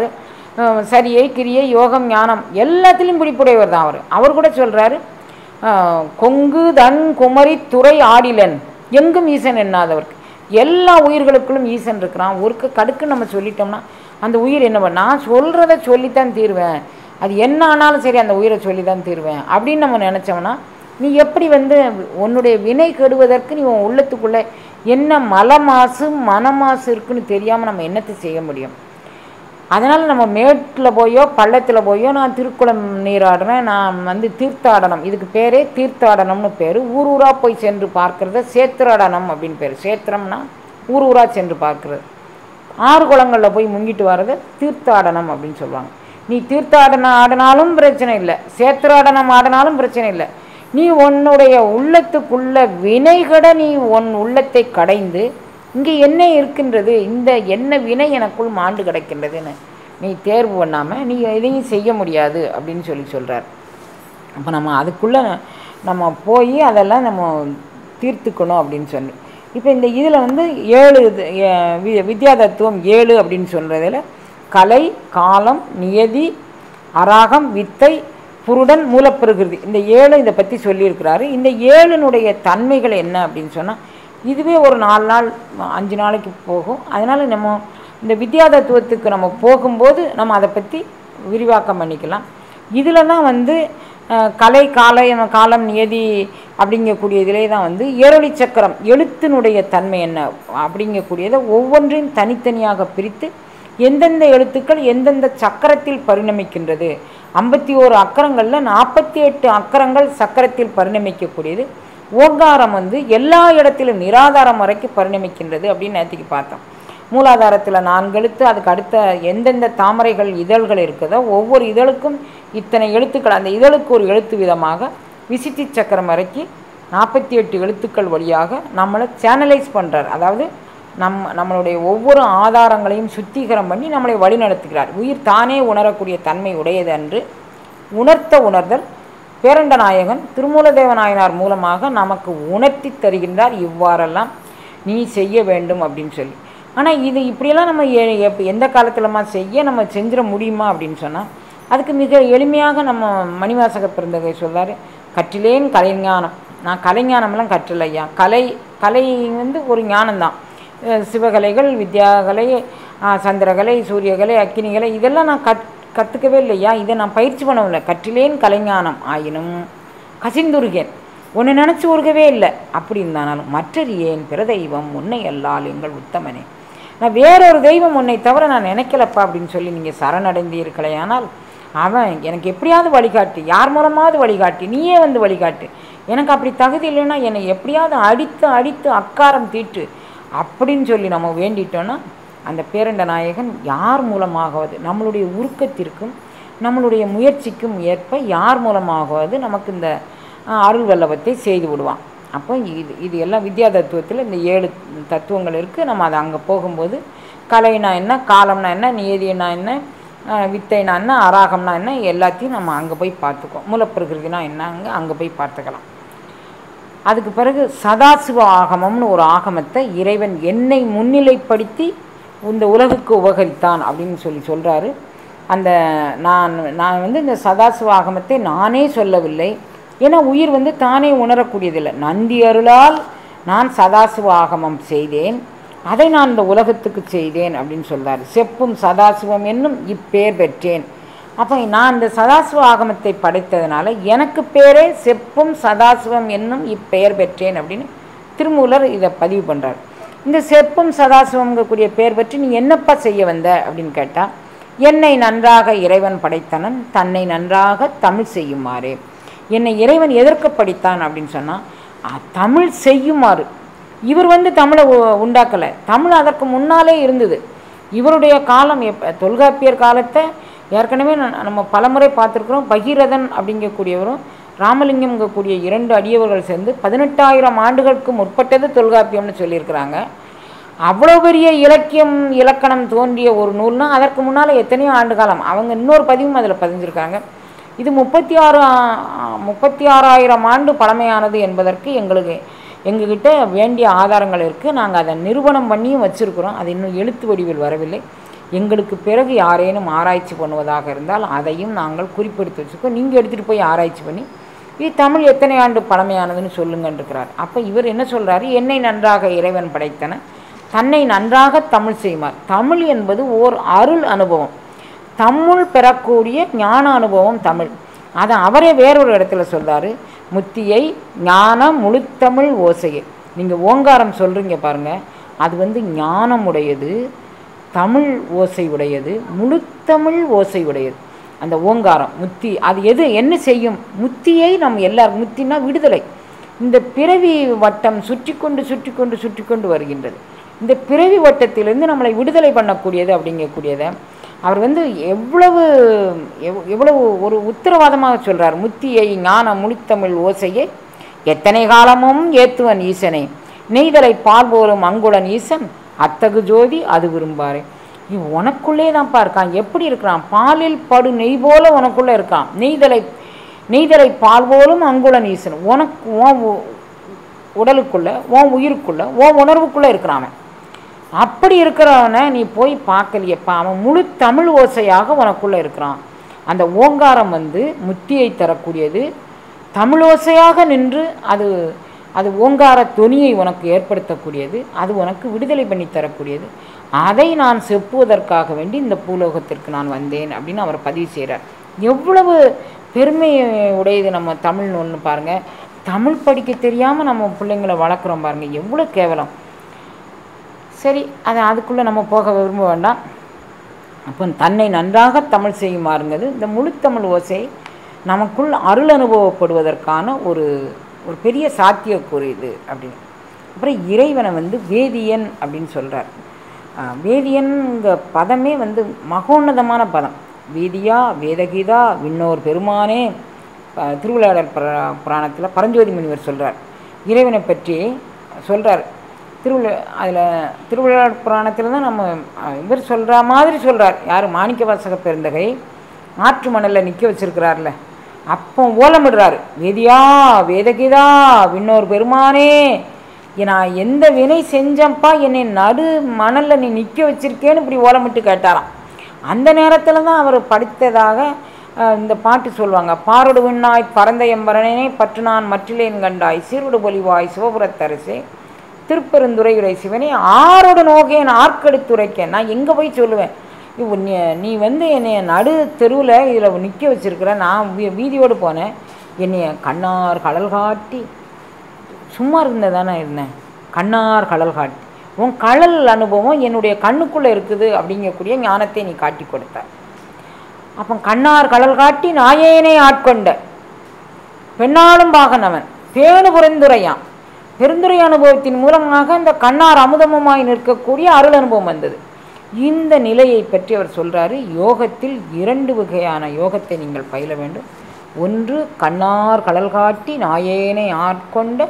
சரியை கிரியை யோகம் ஞானம் எல்லாத்திலையும் பிடிப்புடையவர் தான் அவர் அவர் கூட சொல்கிறாரு கொங்கு தன் குமரி துறை ஆடிலன் எங்கும் ஈசன் எண்ணாதவர்க்கு எல்லா உயிர்களுக்குள்ளும் ஈசன் இருக்கிறான் ஒருக்கு கடுக்கு நம்ம சொல்லிட்டோம்னா அந்த உயிர் என்ன பண்ண நான் சொல்கிறத சொல்லித்தான் தீருவேன் அது என்ன ஆனாலும் சரி அந்த உயிரை சொல்லி தான் தீருவேன் அப்படின்னு நம்ம நினச்சோம்னா நீ எப்படி வந்து உன்னுடைய வினை கெடுவதற்கு நீ உன் உள்ளத்துக்குள்ளே என்ன மல மாசு மன மாசு இருக்குன்னு தெரியாமல் நம்ம என்னத்தை செய்ய முடியும் அதனால் நம்ம மேட்டில் போயோ பள்ளத்தில் போயோ நான் திருக்குளம் நீராடுறேன் நான் வந்து தீர்த்தாடனம் இதுக்கு பேரே தீர்த்தாடனம்னு பேர் ஊர் ஊராக போய் சென்று பார்க்கறத சேத்திராடனம் அப்படின்னு பேர் சேத்திரம்னா ஊர் ஊராக சென்று பார்க்கறது ஆறு குளங்களில் போய் முங்கிட்டு வர்றது தீர்த்தாடனம் அப்படின்னு சொல்லுவாங்க நீ தீர்த்தாடனம் ஆடினாலும் பிரச்சனை இல்லை சேத்திராடனம் ஆடினாலும் பிரச்சனை இல்லை நீ உன்னுடைய உள்ளத்துக்குள்ள வினைகட நீ உன் உள்ளத்தை கடைந்து இங்கே என்ன இருக்கின்றது இந்த என்ன வினை எனக்குள் மாண்டு கிடக்கின்றதுன்னு நீ தேர்வு பண்ணாமல் நீ எதையும் செய்ய முடியாது அப்படின்னு சொல்லி சொல்கிறார் அப்போ நம்ம அதுக்குள்ளே நம்ம போய் அதெல்லாம் நம்ம தீர்த்துக்கணும் அப்படின்னு சொல்லி இப்போ இந்த இதில் வந்து ஏழு இது, எ- வி- வித்யா தத்துவம் ஏழு அப்படின்னு சொல்கிறதுல கலை காலம் நியதி அராகம் வித்தை புருடன் மூலப்பிரகிருதி இந்த ஏழு இதை பற்றி சொல்லியிருக்கிறாரு இந்த ஏழுனுடைய தன்மைகள் என்ன அப்படின்னு சொன்னால் இதுவே ஒரு நாலு நாள் அஞ்சு நாளைக்கு போகும் அதனால் நம்ம இந்த வித்யா தத்துவத்துக்கு நம்ம போகும்போது நம்ம அதை பற்றி விரிவாக்கம் பண்ணிக்கலாம் இதில் தான் வந்து அஹ், கலை காலை காலம் நியதி அப்படிங்கக்கூடிய இதிலே தான் வந்து ஏரொளி சக்கரம் எழுத்தினுடைய தன்மை என்ன அப்படிங்கக்கூடியதை ஒவ்வொன்றையும் தனித்தனியாக பிரித்து எந்தெந்த எழுத்துக்கள் எந்தெந்த சக்கரத்தில் பரிணமிக்கின்றது ஐம்பத்தி ஓரு அக்கரங்களில் நாற்பத்தி எட்டு அக்கரங்கள் சக்கரத்தில் பரிணமிக்கக்கூடியது ஓங்காரம் வந்து எல்லா இடத்திலும் நிராதாரம் வரைக்கும் பரிணமிக்கின்றது அப்படின்னு நேற்றுக்கு பார்த்தோம் மூலாதாரத்தில் நான்கு எழுத்து அதுக்கு அடுத்த எந்தெந்த தாமரைகள் இதழ்கள் இருக்குதோ ஒவ்வொரு இதழுக்கும் இத்தனை எழுத்துக்கள் அந்த இதழுக்கு ஒரு எழுத்து விதமாக விசித்தி சக்கரம் வரைக்கும் நாற்பத்தி எட்டு எழுத்துக்கள் வழியாக நம்மளை சேனலைஸ் பண்ணுறார் அதாவது நம் நம்மளுடைய ஒவ்வொரு ஆதாரங்களையும் சுத்திகரம் பண்ணி நம்மளை வழிநடத்துகிறார் உயிர் தானே உணரக்கூடிய தன்மை உடையது அன்று உணர்த்த உணர்தல் பேரண்ட நாயகன் திருமூலதேவ நாயனார் மூலமாக நமக்கு உணர்த்தி தருகின்றார் இவ்வாறெல்லாம் நீ செய்ய வேண்டும் அப்படின்னு சொல்லி ஆனால் இது இப்படியெல்லாம் நம்ம எ- எப்ப எந்த காலத்துலமா செய்ய நம்ம செஞ்சிட முடியுமா அப்படின்னு சொன்னால் அதுக்கு மிக எளிமையாக நம்ம மணிவாசக பிறந்தகை சொல்றாரு கற்றிலேன் கலைஞானம் நான் கலைஞானம்லாம் கற்றல ஐயா கலை கலை வந்து ஒரு ஞானம்தான் அஹ் சிவகலைகள் வித்யாகலை அஹ் சந்திரகலை சூரியகலை அக்கினிகலை இதெல்லாம் நான் கத் கற்றுக்கவே இல்லையா இதை நான் பயிற்சி பண்ணவில்லை கற்றிலேன் கலைஞானம் ஆயினும் கசிந்துருகேன் உன்னை நினச்சி உருகவே இல்லை அப்படி இருந்தானாலும் மற்றது ஏன் பிற தெய்வம் உன்னை அல்லால் எங்கள் உத்தமனே நான் வேறொரு தெய்வம் உன்னை தவிர நான் நினைக்கலப்பா அப்படின்னு சொல்லி நீங்கள் சரணடைந்தீர்களேயானால் அவன் எனக்கு எப்படியாவது வழிகாட்டு யார் மூலமாவது வழிகாட்டு நீயே வந்து வழிகாட்டு எனக்கு அப்படி தகுதி இல்லைன்னா என்னை எப்படியாவது அடித்து அடித்து அக்காரம் தீட்டு அப்படின்னு சொல்லி நம்ம வேண்டிட்டோன்னா அந்த பேரண்ட நாயகன் யார் மூலமாகவது நம்மளுடைய உருக்கத்திற்கும் நம்மளுடைய முயற்சிக்கும் ஏற்ப யார் மூலமாகவது நமக்கு இந்த அஹ், அருள் வல்லபத்தை செய்து விடுவான் அப்போ இது இது எல்லாம் வித்யா தத்துவத்தில் இந்த ஏழு தத்துவங்கள் இருக்குது நம்ம அதை அங்கே போகும்போது கலைனா என்ன காலம்னா என்ன நியதினா என்ன அஹ், வித்தைனா என்ன அராகம்னா என்ன எல்லாத்தையும் நம்ம அங்கே போய் பார்த்துக்கோம் மூலப்பிரகிருதினா என்னங்க அங்கே போய் பார்த்துக்கலாம் அதுக்கு பிறகு சதாசிவ ஆகமம்னு ஒரு ஆகமத்தை இறைவன் என்னை முன்னிலைப்படுத்தி இந்த உலகுக்கு உபகரித்தான் அப்படின்னு சொல்லி சொல்கிறாரு அந்த நான் நான் வந்து இந்த சதாசிவ ஆகமத்தை நானே சொல்லவில்லை ஏன்னா உயிர் வந்து தானே உணரக்கூடியதில்லை நந்தி அருளால் நான் சதாசிவ ஆகமம் செய்தேன் அதை நான் இந்த உலகத்துக்கு செய்தேன் அப்படின்னு சொல்றாரு செப்பும் சதாசிவம் என்னும் இப்பேர் பெற்றேன் அப்போ நான் இந்த சதாசிவ ஆகமத்தை படைத்ததுனால எனக்கு பேரே செப்பும் சதாசிவம் என்னும் இப்பெயர் பெற்றேன் அப்படின்னு திருமூலர் இதை பதிவு பண்ணுறார் இந்த செப்பும் சதாசிவம்ங்கக்கூடிய பெயர் பற்றி நீ என்னப்பா செய்ய வந்த அப்படின்னு கேட்டால் என்னை நன்றாக இறைவன் படைத்தனன் தன்னை நன்றாக தமிழ் செய்யுமாறு என்னை இறைவன் எதற்கு படித்தான் அப்படின்னு சொன்னால் தமிழ் செய்யுமாறு இவர் வந்து தமிழை உண்டாக்கலை தமிழ் அதற்கு முன்னாலே இருந்தது இவருடைய காலம் எப்ப தொல்காப்பியர் காலத்தை ஏற்கனவே ந- நம்ம பலமுறை பார்த்துருக்குறோம் பகீரதன் அப்படிங்கக்கூடியவரும் ராமலிங்கம்ங்கக்கூடிய இரண்டு அடியவர்கள் சேர்ந்து பதினெட்டாயிரம் ஆண்டுகளுக்கு முற்பட்டது தொல்காப்பியம்னு சொல்லியிருக்கிறாங்க அவ்வளோ பெரிய இலக்கியம் இலக்கணம் தோன்றிய ஒரு நூல்னா அதற்கு முன்னால் எத்தனையோ ஆண்டு காலம் அவங்க இன்னொரு பதிவும் அதில் பதிஞ்சிருக்காங்க இது முப்பத்தி ஆறு முப்பத்தி ஆறாயிரம் ஆண்டு பழமையானது என்பதற்கு எங்களுக்கு எங்ககிட்ட வேண்டிய ஆதாரங்கள் இருக்குது நாங்கள் அதை நிரூபணம் பண்ணியும் வச்சுருக்குறோம் அது இன்னும் எழுத்து வடிவில் வரவில்லை எங்களுக்கு பிறகு யாரேனும் ஆராய்ச்சி பண்ணுவதாக இருந்தால் அதையும் நாங்கள் குறிப்பெடுத்து வச்சுருக்கோம் நீங்கள் எடுத்துகிட்டு போய் ஆராய்ச்சி பண்ணி இது தமிழ் எத்தனை ஆண்டு பழமையானதுன்னு சொல்லுங்கன்னு இருக்கிறார் அப்போ இவர் என்ன சொல்றாரு என்னை நன்றாக இறைவன் படைத்தன தன்னை நன்றாக தமிழ் செய்வார் தமிழ் என்பது ஓர் அருள் அனுபவம் தமிழ் பெறக்கூடிய ஞான அனுபவம் தமிழ் அதை அவரே வேறொரு இடத்துல சொல்றாரு முத்தியை ஞான முழுத்தமிழ் ஓசையை நீங்கள் ஓங்காரம் சொல்கிறீங்க பாருங்க அது வந்து ஞானமுடையது தமிழ் ஓசை உடையது முழுத்தமிழ் ஓசை உடையது அந்த ஓங்காரம் முத்தி அது எது என்ன செய்யும் முத்தியை நம்ம எல்லாரும் முத்தினா விடுதலை இந்த பிறவி வட்டம் சுற்றி கொண்டு சுற்றி கொண்டு சுற்றி கொண்டு வருகின்றது இந்த பிறவி வட்டத்திலிருந்து நம்மளை விடுதலை பண்ணக்கூடியது அப்படிங்கக்கூடியதை அவர் வந்து எவ்வளவு எவ்- எவ்வளவு ஒரு உத்தரவாதமாக சொல்றார் முத்தியை ஞான முழுத்தமிழ் ஓசையை எத்தனை காலமும் ஏத்துவன் ஈசனை நெய்தலை பால் போலும் அங்குளன் ஈசன் அத்தகு ஜோதி அது விரும்பாரே நீ உனக்குள்ளே தான்ப்பா இருக்கான் எப்படி இருக்கிறான் பாலில் படு நெய் போல உனக்குள்ளே இருக்கான் நெய்தலை நெய்தலை பால் போலும் அங்குளன் ஈசன் உனக்கு உன் உ- உடலுக்குள்ள உன் உயிருக்குள்ள உன் உணர்வுக்குள்ளே இருக்கிறான் அவன் அப்படி இருக்கிறவனை நீ போய் பார்க்கலையப்பா அவன் முழு தமிழ் ஓசையாக உனக்குள்ளே இருக்கிறான் அந்த ஓங்காரம் வந்து முத்தியை தரக்கூடியது தமிழ் ஓசையாக நின்று அது அது ஓங்கார தொனியை உனக்கு ஏற்படுத்தக்கூடியது அது உனக்கு விடுதலை பண்ணி தரக்கூடியது அதை நான் செப்புவதற்காக வேண்டி இந்த பூலோகத்திற்கு நான் வந்தேன் அப்படின்னு அவர் பதிவு செய்கிறார் எவ்வளவு பெருமை உடையது நம்ம தமிழ் ஒன்று பாருங்கள் தமிழ் படிக்க தெரியாமல் நம்ம பிள்ளைங்களை வளர்க்குறோம் பாருங்கள் எவ்வளோ கேவலம் சரி அதை அதுக்குள்ளே நம்ம போக விரும்ப வேண்டாம் அப்போ தன்னை நன்றாக தமிழ் செய்யுமாறுங்கிறது இந்த முழுத்தமிழ் ஓசை நமக்குள் அருள் அனுபவப்படுவதற்கான ஒரு ஒரு பெரிய சாத்தியக்கூறு இது அப்படின்னு அப்புறம் இறைவனை வந்து வேதியன் அப்படின்னு சொல்கிறார் வேதியன்ங்க பதமே வந்து மகோன்னதமான பதம் வேதியா வேதகீதா விண்ணோர் பெருமானே அஹ், திருவிளையாடல் புரா புராணத்தில் பரஞ்சோதி முனிவர் சொல்கிறார் இறைவனை பற்றி சொல்கிறார் திருவிழா அதில் திருவிளையாடல் புராணத்தில் தான் நம்ம அஹ், இவர் சொல்கிற மாதிரி சொல்கிறார் யார் மாணிக்க வாசக பெருந்தகை ஆற்று மணலில் நிற்க வச்சிருக்கிறார்ல அப்போ ஓலமிடுறாரு வேதியா வேதகீதா விண்ணோர் பெருமானே நான் எந்த வினை செஞ்சப்பா என்னை நடு மணலில் நீ நிற்க வச்சிருக்கேன்னு இப்படி ஓலமிட்டு கேட்டாராம் அந்த நேரத்தில் தான் அவர் படித்ததாக அஹ், இந்த பாட்டு சொல்லுவாங்க பாரொடு விண்ணாய் பரந்த எம்பரனே பற்று நான் மற்றிலேன் கண்டாய் சீருடு பொலிவாய் சிவபுரத்தரசே திருப்பெருந்துறையுரை சிவனே ஆரோடு நோகேன் ஆர்க்கெடுத்துரைக்கேன் நான் எங்கே போய் சொல்லுவேன் இப்போ நீ நீ வந்து என்னைய நடு தெருவில் இதில் நிற்க வச்சிருக்கிற நான் வீ- வீதியோடு போனேன் என்னைய கண்ணார் கடல் காட்டி சும்மா இருந்த தானே இருந்தேன் கண்ணார் கடல் காட்டி உன் கடல் அனுபவம் என்னுடைய கண்ணுக்குள்ளே இருக்குது அப்படிங்கக்கூடிய ஞானத்தை நீ காட்டி கொடுத்த அப்போ கண்ணார் கடல் காட்டி நாயேனை ஆட்கொண்ட பெண்ணாளும் பாகனவன் பேணு புரிந்துரையான் பெருந்துரை அனுபவத்தின் மூலமாக இந்த கண்ணார் அமுதமுமாய் நிற்கக்கூடிய அருள் அனுபவம் வந்தது இந்த நிலையை பற்றி அவர் சொல்றாரு யோகத்தில் இரண்டு வகையான யோகத்தை நீங்கள் பயில வேண்டும் ஒன்று கண்ணார் கடல் காட்டி நாயேனை ஆட்கொண்ட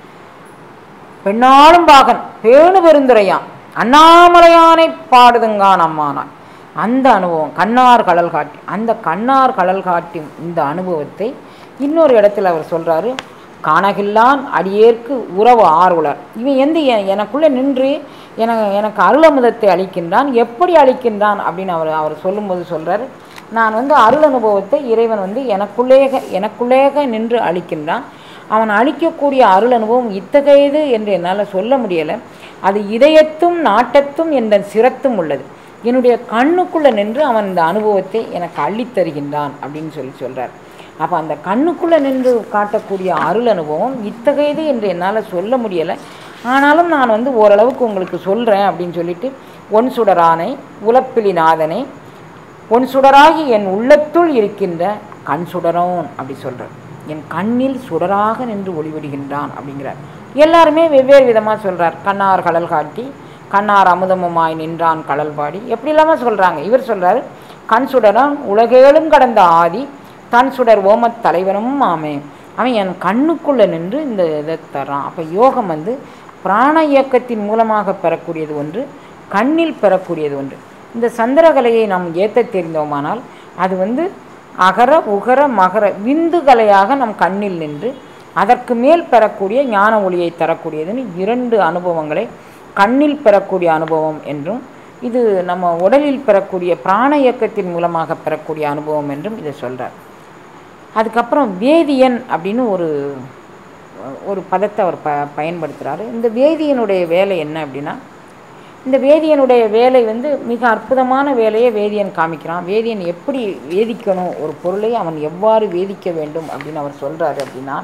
பெண்ணாளும் பாகன் பேணு பெருந்துரையான் அண்ணாமலையானை பாடுதுங்கான் அம்மானான் அந்த அனுபவம் கண்ணார் கடல் காட்டி அந்த கண்ணார் கடல் காட்டி இந்த அனுபவத்தை இன்னொரு இடத்துல அவர் சொல்றாரு காணகில்லான் அடியேற்கு உறவு ஆர்வலர் இவன் எந்த எ- எனக்குள்ளே நின்று எனக்கு எனக்கு அருள் அமுதத்தை அளிக்கின்றான் எப்படி அளிக்கின்றான் அப்படின்னு அவர் அவர் சொல்லும்போது சொல்றாரு நான் வந்து அருள் அனுபவத்தை இறைவன் வந்து எனக்குள்ளேக எனக்குள்ளேக நின்று அளிக்கின்றான் அவன் அளிக்கக்கூடிய அருள் அனுபவம் இத்தகையது என்று என்னால் சொல்ல முடியலை அது இதயத்தும் நாட்டத்தும் என்ற சிரத்தும் உள்ளது என்னுடைய கண்ணுக்குள்ளே நின்று அவன் இந்த அனுபவத்தை எனக்கு அள்ளித் தருகின்றான் அப்படின்னு சொல்லி சொல்றார் அப்போ அந்த கண்ணுக்குள்ளே நின்று காட்டக்கூடிய அருள் அனுபவம் இத்தகையது என்று என்னால் சொல்ல முடியலை ஆனாலும் நான் வந்து ஓரளவுக்கு உங்களுக்கு சொல்கிறேன் அப்படின்னு சொல்லிட்டு ஒன் சுடரானை உலப்பிலி நாதனை பொன் சுடராகி என் உள்ளத்துள் இருக்கின்ற கண் சுடரோன் அப்படி சொல்கிறார் என் கண்ணில் சுடராக நின்று ஒளிவிடுகின்றான் அப்படிங்கிறார் எல்லாருமே வெவ்வேறு விதமாக சொல்றார் கண்ணார் கடல் காட்டி கண்ணார் அமுதமுமாய் நின்றான் கடல் பாடி எப்படி இல்லாமல் சொல்கிறாங்க இவர் சொல்றாரு கண் சுடரான் உலகேழும் கடந்த ஆதி தன் சுடர் ஓமத் தலைவனும் ஆமே அவன் என் கண்ணுக்குள்ளே நின்று இந்த இதை தர்றான் அப்போ யோகம் வந்து பிராண இயக்கத்தின் மூலமாக பெறக்கூடியது ஒன்று கண்ணில் பெறக்கூடியது ஒன்று இந்த சந்திரகலையை நாம் ஏற்ற தெரிந்தோமானால் அது வந்து அகர உகர மகர விந்துகலையாக நம் கண்ணில் நின்று அதற்கு மேல் பெறக்கூடிய ஞான ஒளியை தரக்கூடியதுன்னு இரண்டு அனுபவங்களை கண்ணில் பெறக்கூடிய அனுபவம் என்றும் இது நம்ம உடலில் பெறக்கூடிய பிராண இயக்கத்தின் மூலமாக பெறக்கூடிய அனுபவம் என்றும் இதை சொல்றார் அதுக்கப்புறம் வேதியன் அப்படின்னு ஒரு ஒரு பதத்தை அவர் ப பயன்படுத்துகிறாரு இந்த வேதியனுடைய வேலை என்ன அப்படின்னா இந்த வேதியனுடைய வேலை வந்து மிக அற்புதமான வேலையை வேதியன் காமிக்கிறான் வேதியன் எப்படி வேதிக்கணும் ஒரு பொருளை அவன் எவ்வாறு வேதிக்க வேண்டும் அப்படின்னு அவர் சொல்றாரு அப்படின்னா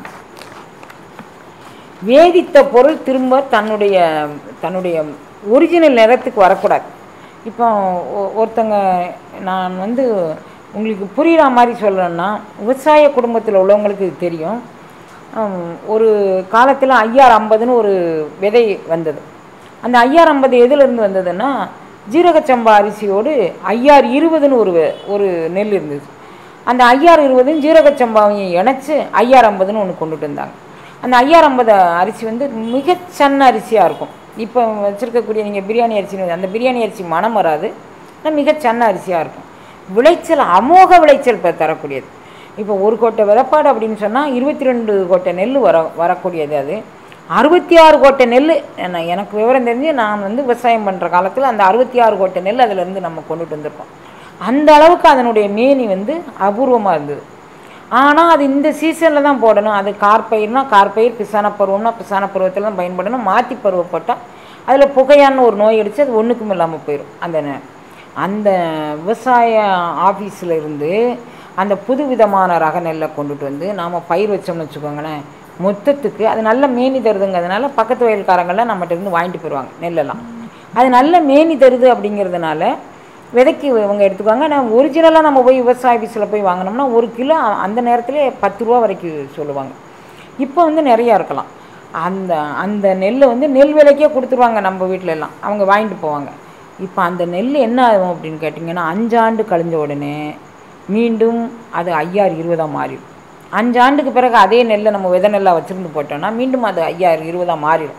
வேதித்த பொருள் திரும்ப தன்னுடைய தன்னுடைய ஒரிஜினல் நிறத்துக்கு வரக்கூடாது இப்போ ஒ- ஒருத்தங்க நான் வந்து உங்களுக்கு புரிகிற மாதிரி சொல்லணும்னா விவசாய குடும்பத்தில் உள்ளவங்களுக்கு இது தெரியும் ஹம், ஒரு காலத்தில் ஐஆர் ஐம்பதுன்னு ஒரு விதை வந்தது அந்த ஐஆர் ஐம்பது எதுலேருந்து வந்ததுன்னா ஜீரகச்சம்பா அரிசியோடு ஐஆர் இருபதுன்னு ஒரு வெ- ஒரு நெல் இருந்தது அந்த ஐஆர் இருபதும் ஜீரகச்சம்பாவையும் இணைச்சு ஐஆர் ஐம்பதுன்னு ஒன்று கொண்டுட்டு வந்தாங்க அந்த ஐஆர் ஐம்பது அரிசி வந்து மிகச் சன்ன அரிசியாக இருக்கும் இப்போ வச்சுருக்கக்கூடிய நீங்கள் பிரியாணி அரிசின்னு அந்த பிரியாணி அரிசி மனம் வராது ஆனால் மிகச் சன்ன அரிசியாக இருக்கும் விளைச்சல் அமோக விளைச்சல் இப்போ தரக்கூடியது இப்போ ஒரு கோட்டை விதப்பாடு அப்படின்னு சொன்னால் இருபத்தி ரெண்டு கோட்டை நெல் வர வரக்கூடியது அது அறுபத்தி ஆறு கோட்டை நெல் என்ன- எனக்கு விவரம் தெரிஞ்சு நான் வந்து விவசாயம் பண்ணுற காலத்தில் அந்த அறுபத்தி ஆறு கோட்டை நெல் அதிலேருந்து நம்ம கொண்டுட்டு வந்திருக்கோம் அந்த அளவுக்கு அதனுடைய மேனி வந்து அபூர்வமாக இருந்தது ஆனால் அது இந்த சீசனில் தான் போடணும் அது கார்பயிர்னா கார்பயிர் பிசான பருவம்னா பிசான பருவத்தில் தான் பயன்படணும் மாற்றி பருவம் போட்டால் அதில் புகையான்னு ஒரு நோய் அடித்து அது ஒன்றுக்கும் இல்லாமல் போயிடும் அந்த நே- அந்த விவசாய ஆஃபீஸில் இருந்து அந்த புது விதமான ரக நெல்லை கொண்டுட்டு வந்து நாம் பயிர் வச்சோம்னு வச்சுக்கோங்களேன் மொத்தத்துக்கு அது நல்ல மேனி தருதுங்கிறதுனால பக்கத்து வயல்காரங்கள்லாம் நம்மகிட்ட இருந்து வாங்கிட்டு போயிடுவாங்க நெல்லெல்லாம் அது நல்ல மேனி தருது அப்படிங்கிறதுனால விதைக்கு இவங்க எடுத்துக்குவாங்க ஆனால் ஒரிஜினலாக நம்ம போய் விவசாய ஆஃபீஸில் போய் வாங்கினோம்னா ஒரு கிலோ அந்த நேரத்திலே பத்து ரூபா வரைக்கும் சொல்லுவாங்க இப்போ வந்து நிறையா இருக்கலாம் அந்த அந்த நெல்லை வந்து நெல் விலைக்கே கொடுத்துருவாங்க நம்ம வீட்டில எல்லாம் அவங்க வாங்கிட்டு போவாங்க இப்போ அந்த நெல் என்ன ஆகும் அப்படின்னு கேட்டிங்கன்னா அஞ்சாண்டு கழிஞ்ச உடனே மீண்டும் அது ஐயாறு இருபதாக மாறிடும் அஞ்சாண்டுக்கு பிறகு அதே நெல்லை நம்ம விதை நெல்லாக வச்சுருந்து போட்டோம்னா மீண்டும் அது ஐயாறு இருபதாக மாறிடும்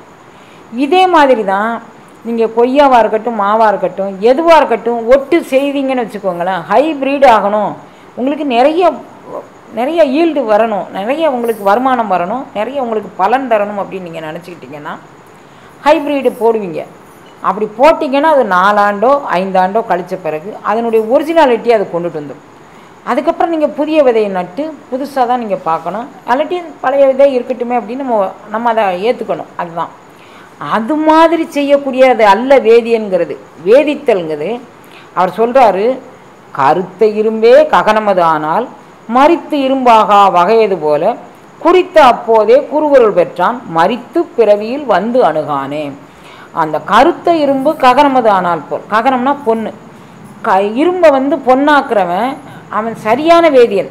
இதே மாதிரி தான் நீங்கள் கொய்யாவாக இருக்கட்டும் மாவாக இருக்கட்டும் எதுவாக இருக்கட்டும் ஒட்டு செய்வீங்கன்னு வச்சுக்கோங்களேன் ஹைப்ரிட் ஆகணும் உங்களுக்கு நிறைய நிறைய ஈல்டு வரணும் நிறைய உங்களுக்கு வருமானம் வரணும் நிறைய உங்களுக்கு பலன் தரணும் அப்படின்னு நீங்கள் நினச்சிக்கிட்டீங்கன்னா ஹைப்ரிடு போடுவீங்க அப்படி போட்டிங்கன்னா அது நாலாண்டோ ஐந்தாண்டோ கழிச்ச பிறகு அதனுடைய ஒரிஜினாலிட்டி அது கொண்டுட்டு வந்துடும் அதுக்கப்புறம் நீங்கள் புதிய விதையை நட்டு புதுசாக தான் நீங்கள் பார்க்கணும் அல்லாட்டி பழைய விதை இருக்கட்டுமே அப்படின்னு நம்ம நம்ம அதை ஏற்றுக்கணும் அதுதான் அது மாதிரி செய்யக்கூடிய அது அல்ல வேதியன்கிறது வேதித்தல்ங்கிறது அவர் சொல்கிறாரு கருத்த இரும்பே ககனமது ஆனால் மறித்து இரும்பாகா வகையது போல குறித்த அப்போதே குறுகுருள் பெற்றான் மறித்து பிறவியில் வந்து அணுகானே அந்த கருத்த இரும்பு ககனமது ஆனால் போல் ககனம்னா பொண்ணு க இரும்பை வந்து பொன்னாக்குறவன் அவன் சரியான வேதியன்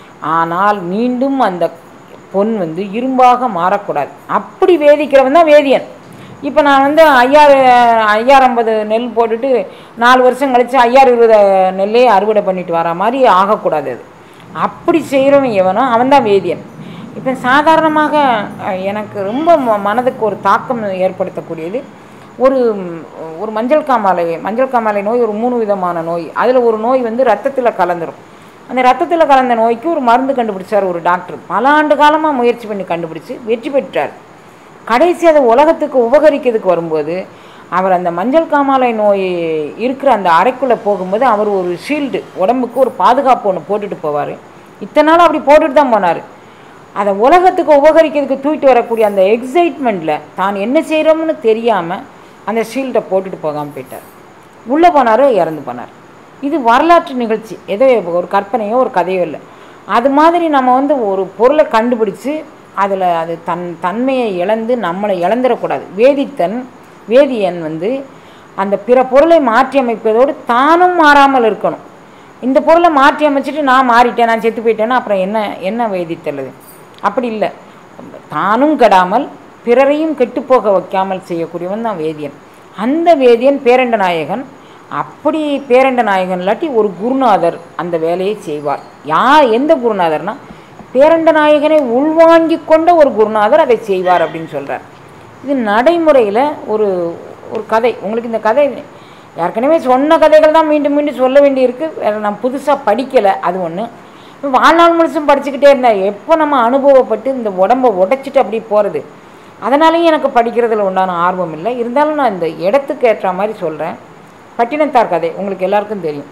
ஆனால் மீண்டும் அந்த பொன் வந்து இரும்பாக மாறக்கூடாது அப்படி வேதிக்கிறவன் தான் வேதியன் இப்போ நான் வந்து ஐயாறு ஐயாயிரம் ஐம்பது நெல் போட்டுட்டு நாலு வருஷம் கழித்து ஐயாயிரம் இருபது நெல்லே அறுவடை பண்ணிட்டு வர மாதிரி ஆகக்கூடாது அது அப்படி செய்கிறவன் எவனோ அவன் தான் வேதியன் இப்போ சாதாரணமாக அஹ், எனக்கு ரொம்ப ம- மனதுக்கு ஒரு தாக்கம் ஏற்படுத்தக்கூடியது ஒரு ம், ஒரு மஞ்சள் காமாலை மஞ்சள் காமாலை நோய் ஒரு மூணு விதமான நோய் அதில் ஒரு நோய் வந்து ரத்தத்தில் கலந்துரும் அந்த ரத்தத்தில் கலந்த நோய்க்கு ஒரு மருந்து கண்டுபிடிச்சார் ஒரு டாக்டர் பல ஆண்டு காலமாக முயற்சி பண்ணி கண்டுபிடிச்சு வெற்றி பெற்றார் கடைசி அதை உலகத்துக்கு உபகரிக்கிறதுக்கு வரும்போது அவர் அந்த மஞ்சள் காமாலை நோய் இருக்கிற அந்த அறைக்குள்ளே போகும்போது அவர் ஒரு ஷீல்டு உடம்புக்கு ஒரு பாதுகாப்பு ஒன்று போட்டுட்டு போவார் இத்தனை நாள் அப்படி போட்டுட்டு தான் போனார் அதை உலகத்துக்கு உபகரிக்கிறதுக்கு தூக்கிட்டு வரக்கூடிய அந்த எக்ஸைட்மெண்ட்டில் தான் என்ன செய்கிறோம்னு தெரியாமல் அந்த ஷீல்டை போட்டுட்டு போகாமல் போயிட்டார் உள்ளே போனார் இறந்து போனார் இது வரலாற்று நிகழ்ச்சி ஏதோ ஒரு கற்பனையோ ஒரு கதையோ இல்லை அது மாதிரி நம்ம வந்து ஒரு பொருளை கண்டுபிடிச்சு அதில் அது தன் தன்மையை இழந்து நம்மளை இழந்துடக்கூடாது வேதித்தன் வேதியன் வந்து அந்த பிற பொருளை மாற்றி அமைப்பதோடு தானும் மாறாமல் இருக்கணும் இந்த பொருளை மாற்றி அமைச்சிட்டு நான் மாறிட்டேன் நான் செத்து போயிட்டேன்னா அப்புறம் என்ன என்ன வேதித்தல் அது அப்படி இல்லை தானும் கெடாமல் பிறரையும் கெட்டுப்போக வைக்காமல் செய்யக்கூடியவன் தான் வேதியன் அந்த வேதியன் பேரண்ட நாயகன் அப்படி பேரண்ட நாயகன் இல்லாட்டி ஒரு குருநாதர் அந்த வேலையை செய்வார் யார் எந்த குருநாதர்னா பேரண்ட நாயகனை உள்வாங்கிக் கொண்ட ஒரு குருநாதர் அதை செய்வார் அப்படின்னு சொல்கிறார் இது நடைமுறையில் ஒரு ஒரு கதை உங்களுக்கு இந்த கதை ஏற்கனவே சொன்ன கதைகள் தான் மீண்டும் மீண்டும் சொல்ல வேண்டியிருக்கு வேறு நான் புதுசாக படிக்கலை அது ஒன்று வாழ்நாள் முழுசும் படிச்சுக்கிட்டே இருந்தேன் எப்போ நம்ம அனுபவப்பட்டு இந்த உடம்பை உடைச்சிட்டு அப்படி போகிறது அதனாலேயும் எனக்கு படிக்கிறதுல உண்டான ஆர்வம் இல்லை இருந்தாலும் நான் இந்த இடத்துக்கு ஏற்ற மாதிரி சொல்கிறேன் பட்டினத்தார் கதை உங்களுக்கு எல்லாருக்கும் தெரியும்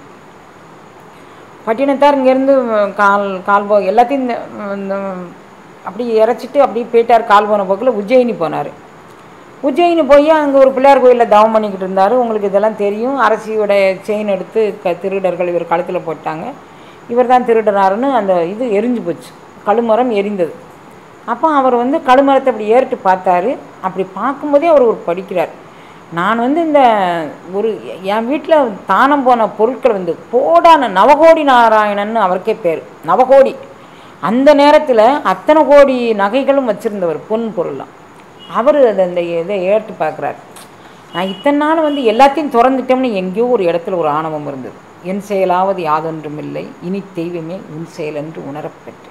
பட்டினத்தார் இங்கேருந்து கால் கால் போ எல்லாத்தையும் இந்த இந்த அப்படி இறச்சிட்டு அப்படியே போயிட்டார் கால் போன போக்கில் உஜ்ஜயினி போனார் உஜ்ஜயினி போய் அங்கே ஒரு பிள்ளையார் கோயிலில் தவம் பண்ணிக்கிட்டு இருந்தார் உங்களுக்கு இதெல்லாம் தெரியும் அரசியோட செயின் எடுத்து க திருடர்கள் இவர் கழுத்தில் போட்டாங்க இவர் தான் திருடுறாருன்னு அந்த இது எரிஞ்சு போச்சு கழுமரம் எரிந்தது அப்போ அவர் வந்து கழுமரத்தை அப்படி ஏறிட்டு பார்த்தாரு அப்படி பார்க்கும்போதே அவர் ஒரு படிக்கிறார் நான் வந்து இந்த ஒரு என் வீட்டில் தானம் போன பொருட்கள் வந்து கோடான நவகோடி நாராயணன்னு அவருக்கே பேர் நவகோடி அந்த நேரத்தில் அத்தனை கோடி நகைகளும் வச்சுருந்தவர் பொன் பொருளாம் அவர் அதை அந்த இதை ஏற்று பார்க்குறாரு நான் இத்தனை நாள் வந்து எல்லாத்தையும் திறந்துட்டோம்னு எங்கேயோ ஒரு இடத்துல ஒரு ஆணவம் இருந்தது என் செயலாவது யாதொன்றும் இல்லை இனி தெய்வமே உன் செயல் என்று உணரப்பெற்று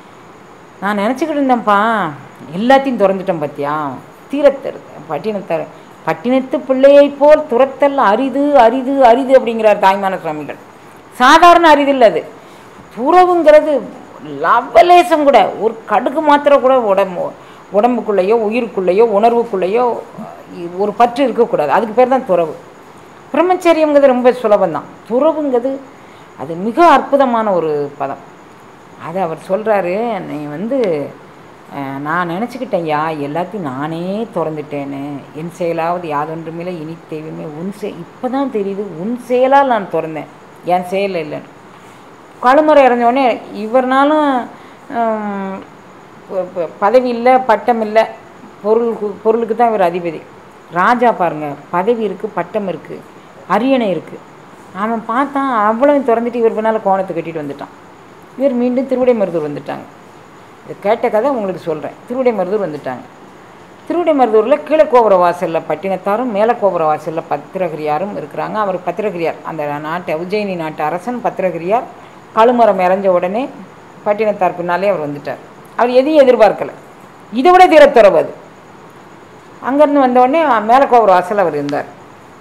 நான் நினச்சிக்கிட்டு இருந்தேன்ப்பா எல்லாத்தையும் திறந்துட்டேன் பார்த்தியா தீரத்தர் பட்டினத்தர் பட்டினத்து பிள்ளையைப் போல் துரத்தல் அரிது அரிது அரிது அப்படிங்கிறார் தாய்மான சுவாமிகள் சாதாரண அரிதில்லை அது துறவுங்கிறது லவலேசம் கூட ஒரு கடுகு மாத்திரம் கூட உடம்பு உடம்புக்குள்ளேயோ உயிருக்குள்ளேயோ உணர்வுக்குள்ளேயோ இ- ஒரு பற்று இருக்கக்கூடாது அதுக்கு பேர் தான் துறவு பிரம்மச்சரியங்கிறது ரொம்ப சுலபந்தான் துறவுங்கிறது அது மிக அற்புதமான ஒரு பதம் அது அவர் சொல்கிறாரு நீ வந்து அஹ், நான் நினச்சிக்கிட்டேன்யா எல்லாத்தையும் நானே திறந்துட்டேன்னு என் செயலாவது யாதொன்றுமில்லை இனி தெய்வமே உன் செய் இப்போ தான் தெரியுது உன் செயலால் நான் திறந்தேன் என் செயல் இல்லைன்னு கழுமறை இறஞ்சோடனே இவர்னாலும் ஹம், ப- ப- பதவி இல்லை பட்டம் இல்லை பொருளுக்கு பொருளுக்கு தான் இவர் அதிபதி ராஜா பாருங்க பதவி இருக்குது பட்டம் இருக்குது அரியணை இருக்குது அவன் பார்த்தான் அவ்வளவு திறந்துட்டு இவர் பின்னால் கோணத்தை கட்டிட்டு வந்துட்டான் இவர் மீண்டும் திருவிடைமருதூர் வந்துட்டாங்க இது கேட்ட கதை உங்களுக்கு சொல்கிறேன் திருவிடைமருதூர் வந்துட்டாங்க திருவிடைமருதூரில் கீழே கோபுர வாசலில் பட்டினத்தாரும் மேலே கோபுர வாசலில் பத்திரகிரியாரும் இருக்கிறாங்க அவர் பத்திரகிரியார் அந்த நாட்டு உஜ்ஜயினி நாட்டு அரசன் பத்திரகிரியார் கழுமரம் இறஞ்ச உடனே பட்டினத்தார் பின்னாலே அவர் வந்துட்டார் அவர் எதையும் எதிர்பார்க்கல இதை விட தீரத்துறவு அது அங்கேருந்து வந்த உடனே மேலே கோபுர வாசல் அவர் இருந்தார்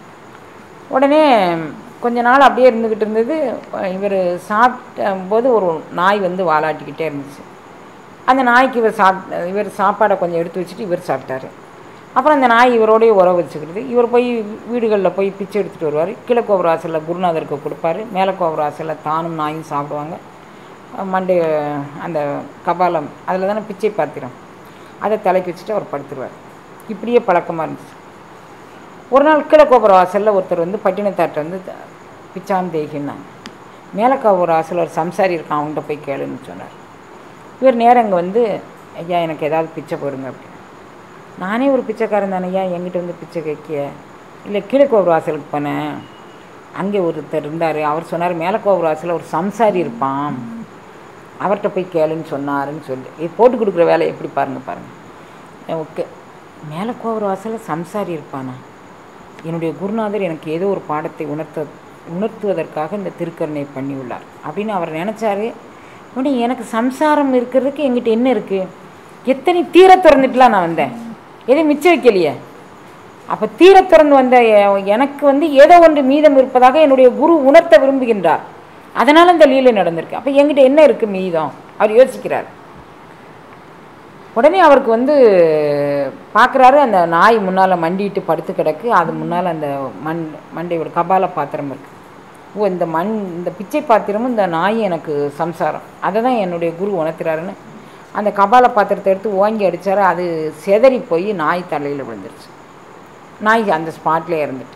உடனே கொஞ்ச நாள் அப்படியே இருந்துக்கிட்டு இருந்தது இவர் சாப்பிட்ட போது ஒரு நாய் வந்து வாலாட்டிக்கிட்டே இருந்துச்சு அந்த நாய்க்கு இவர் சாப் இவர் சாப்பாடை கொஞ்சம் எடுத்து வச்சுட்டு இவர் சாப்பிட்டாரு அப்புறம் அந்த நாய் இவரோடய உறவு வச்சுக்கிட்டு இவர் போய் வீடுகளில் போய் பிச்சை எடுத்துகிட்டு வருவார் கீழே கோபுர வாசலில் குருநாதருக்கு கொடுப்பாரு மேலே கோபுர வாசலில் தானும் நாயும் சாப்பிடுவாங்க மண்டை அந்த கபாலம் அதில் தானே பிச்சை பாத்திரம் அதை தலைக்கு வச்சுட்டு அவர் படுத்துருவார் இப்படியே பழக்கமாக இருந்துச்சு ஒரு நாள் கீழக்கோபுர வாசலில் ஒருத்தர் வந்து பட்டினத்தாட்ட வந்து த- பிச்சான் தேகின்னாங்க மேலக்கோபுர வாசலில் ஒரு சம்சாரி இருக்கான் அவன்கிட்ட போய் கேளுன்னு சொன்னார் இவர் நேரம் இங்கே வந்து ஐயா எனக்கு ஏதாவது பிச்சை போடுங்க அப்படின்னு நானே ஒரு பிச்சைக்காரன் தானே ஐயா என்கிட்ட வந்து பிச்சை கேட்க இல்லை கீழக்கோபுர வாசலுக்கு போனேன் அங்கே ஒருத்தர் இருந்தார் அவர் சொன்னார் மேலக்கோபுர வாசலில் ஒரு சம்சாரி இருப்பான் அவர்கிட்ட போய் கேளுன்னு சொன்னாருன்னு சொல்லி இது போட்டு கொடுக்குற வேலை எப்படி பாருங்க பாருங்க ஓகே மேலே கோபுர வாசலில் சம்சாரி இருப்பானா என்னுடைய குருநாதர் எனக்கு ஏதோ ஒரு பாடத்தை உணர்த்த உணர்த்துவதற்காக இந்த திருக்கருணை பண்ணியுள்ளார் அப்படின்னு அவர் நினச்சாரு உடனே எனக்கு சம்சாரம் இருக்கிறதுக்கு என்கிட்ட என்ன இருக்குது எத்தனை தீர திறந்துட்டுலாம் நான் வந்தேன் எதையும் மிச்சம் வைக்கலையே அப்போ தீர திறந்து வந்த எ- எனக்கு வந்து ஏதோ ஒன்று மீதம் இருப்பதாக என்னுடைய குரு உணர்த்த விரும்புகின்றார் அதனால் இந்த லீலை நடந்திருக்கு அப்போ என்கிட்ட என்ன இருக்குது மீதம் அவர் யோசிக்கிறார் உடனே அவருக்கு வந்து பார்க்குறாரு அந்த நாய் முன்னால் மண்டிட்டு படுத்து கிடக்கு அது முன்னால் அந்த மண் மண்டையோட கபால பாத்திரம் இருக்கு ஓ இந்த மண் இந்த பிச்சை பாத்திரமும் இந்த நாய் எனக்கு சம்சாரம் அதை தான் என்னுடைய குரு உணர்த்துறாருன்னு அந்த கபால பாத்திரத்தை எடுத்து ஓங்கி அடிச்சாரு அது செதறி போய் நாய் தலையில் விழுந்துருச்சு நாய் அந்த ஸ்பாட்லேயே இறந்துட்டு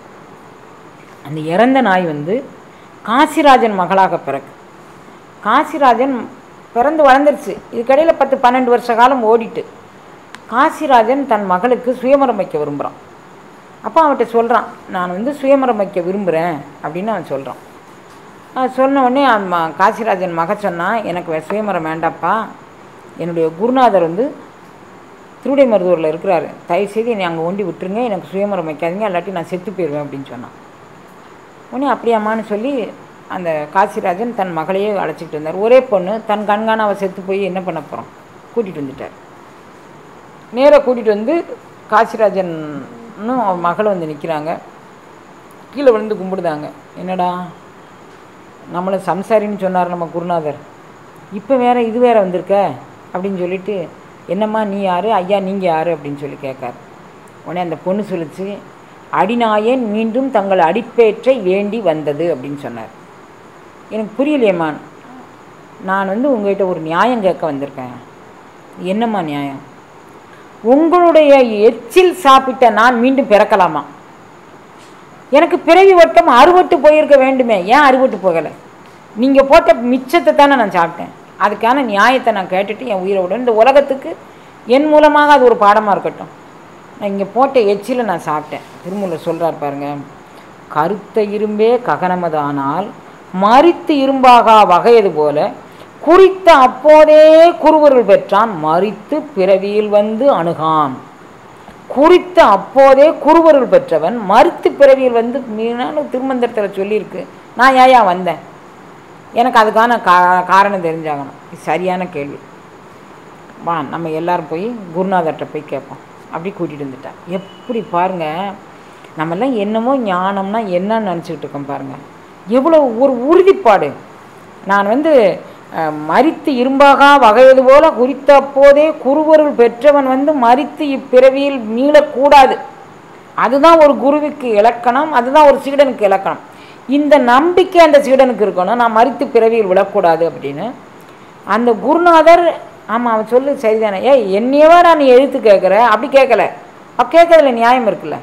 அந்த இறந்த நாய் வந்து காசிராஜன் மகளாக பிறக்கு காசிராஜன் பிறந்து வளர்ந்துருச்சு இதுக்கடையில் பத்து பன்னெண்டு வருஷ காலம் ஓடிட்டு காசிராஜன் தன் மகளுக்கு சுயமரம் வைக்க விரும்புகிறான் அப்போ அவன்கிட்ட சொல்கிறான் நான் வந்து சுயமரம் வைக்க விரும்புகிறேன் அப்படின்னு அவன் சொல்கிறான் சொன்ன உடனே அவன் ம- காசிராஜன் மக சொன்னான் எனக்கு வே- சுயமரம் வேண்டாப்பா என்னுடைய குருநாதர் வந்து திருவிடை மருதூரில் இருக்கிறாரு தயவுசெய்து என்னை அங்கே ஒண்டி விட்டுருங்க எனக்கு சுயமரம் வைக்காதீங்க இல்லாட்டி நான் செத்து போயிடுவேன் அப்படின்னு சொன்னான் உடனே அப்படியாம்மான்னு சொல்லி அந்த காசிராஜன் தன் மகளையே அழைச்சிக்கிட்டு இருந்தார் ஒரே பொண்ணு தன் கண்காண அவள் செத்து போய் என்ன பண்ண போகிறோம் கூட்டிகிட்டு வந்துட்டார் நேராக கூட்டிகிட்டு வந்து காசிராஜனும் அவன் மகளும் வந்து நிற்கிறாங்க கீழே விழுந்து கும்பிடுதாங்க என்னடா நம்மளை சம்சாரின்னு சொன்னார் நம்ம குருநாதர் இப்போ வேற இது வேற வந்திருக்க அப்படின்னு சொல்லிட்டு என்னம்மா நீ யார் ஐயா நீங்கள் யார் அப்படின்னு சொல்லி கேட்காரு உடனே அந்த பொண்ணு சொல்லிச்சு அடிநாயன் மீண்டும் தங்கள் அடிப்பேற்றை வேண்டி வந்தது அப்படின்னு சொன்னார் எனக்கு புரியலையேம்மா நான் வந்து உங்ககிட்ட ஒரு நியாயம் கேட்க வந்திருக்கேன் என்னம்மா நியாயம் உங்களுடைய எச்சில் சாப்பிட்ட நான் மீண்டும் பிறக்கலாமா எனக்கு பிறவி வட்டம் அறுபட்டு போயிருக்க வேண்டுமே ஏன் அறுபட்டு போகலை நீங்கள் போட்ட மிச்சத்தை தானே நான் சாப்பிட்டேன் அதுக்கான நியாயத்தை நான் கேட்டுட்டு என் உயிரை விட இந்த உலகத்துக்கு என் மூலமாக அது ஒரு பாடமாக இருக்கட்டும் நான் இங்கே போட்ட எச்சில நான் சாப்பிட்டேன் திருமூலர் சொல்கிறார் பாருங்க கருத்த இரும்பே ககனமதானால் மறித்து இரும்பாகா வகையது போல குறித்த அப்போதே குருவருள் பெற்றான் மறித்து பிறவியில் வந்து அணுகான் குறித்த அப்போதே குருவருள் பெற்றவன் மறுத்து பிறவியில் வந்து மீனான திருமந்திரத்தில் சொல்லியிருக்கு நான் ஏயா வந்தேன் எனக்கு அதுக்கான கா காரணம் தெரிஞ்சாகணும் இது சரியான கேள்வி வா நம்ம எல்லாரும் போய் குருநாதர்கிட்ட போய் கேட்போம் அப்படி கூட்டிகிட்டு வந்துட்டேன் எப்படி பாருங்க நம்மெல்லாம் என்னமோ ஞானம்னா என்னன்னு நினச்சிக்கிட்டு இருக்கோம் பாருங்க எவ்வளோ ஒரு உறுதிப்பாடு நான் வந்து அஹ், மரித்து இரும்பாகா வகையது போல குறித்த அப்போதே குருவருள் பெற்றவன் வந்து மரித்து இப்பிறவியில் மீளக்கூடாது அதுதான் ஒரு குருவுக்கு இலக்கணம் அதுதான் ஒரு சீடனுக்கு இலக்கணம் இந்த நம்பிக்கை அந்த சீடனுக்கு இருக்கணும் நான் மரித்து பிறவியில் விழக்கூடாது அப்படின்னு அந்த குருநாதர் ஆமாம் அவன் சொல்லு சரிதானே ஏய் என்னையவா நான் எழுத்து கேட்குற அப்படி கேட்கல அப்போ கேட்கறதுல நியாயம் இருக்குல்ல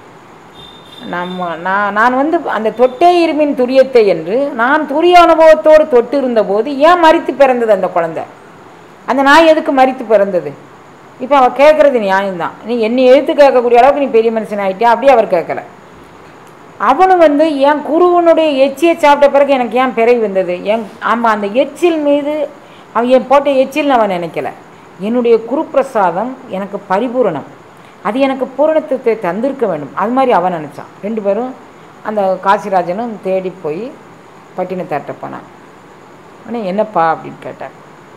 நம்ம நான் நான் வந்து அந்த தொட்டே இருமின் துரியத்தை என்று நான் துரிய அனுபவத்தோடு தொட்டு இருந்தபோது ஏன் மரித்து பிறந்தது அந்த குழந்தை அந்த நாய் எதுக்கு மரித்து பிறந்தது இப்போ அவள் கேட்குறது நியாயம்தான் நீ என்னை எழுத்து கேட்கக்கூடிய அளவுக்கு நீ பெரிய மனுஷன் ஆகிட்டியா அப்படியே அவர் கேட்கல அவனும் வந்து என் குருவனுடைய எச்சியை சாப்பிட்ட பிறகு எனக்கு ஏன் பிறவி வந்தது என் ஆமாம் அந்த எச்சில் மீது அவன் என் போட்ட எச்சில்னு அவன் நினைக்கல என்னுடைய குருப்பிரசாதம் எனக்கு பரிபூரணம் அது எனக்கு பூரணத்தை தந்திருக்க வேண்டும் அது மாதிரி அவன் நினச்சான் ரெண்டு பேரும் அந்த காசிராஜனும் தேடி போய் பட்டினத்தாட்ட போனான் உடனே என்னப்பா அப்படின்னு கேட்டார்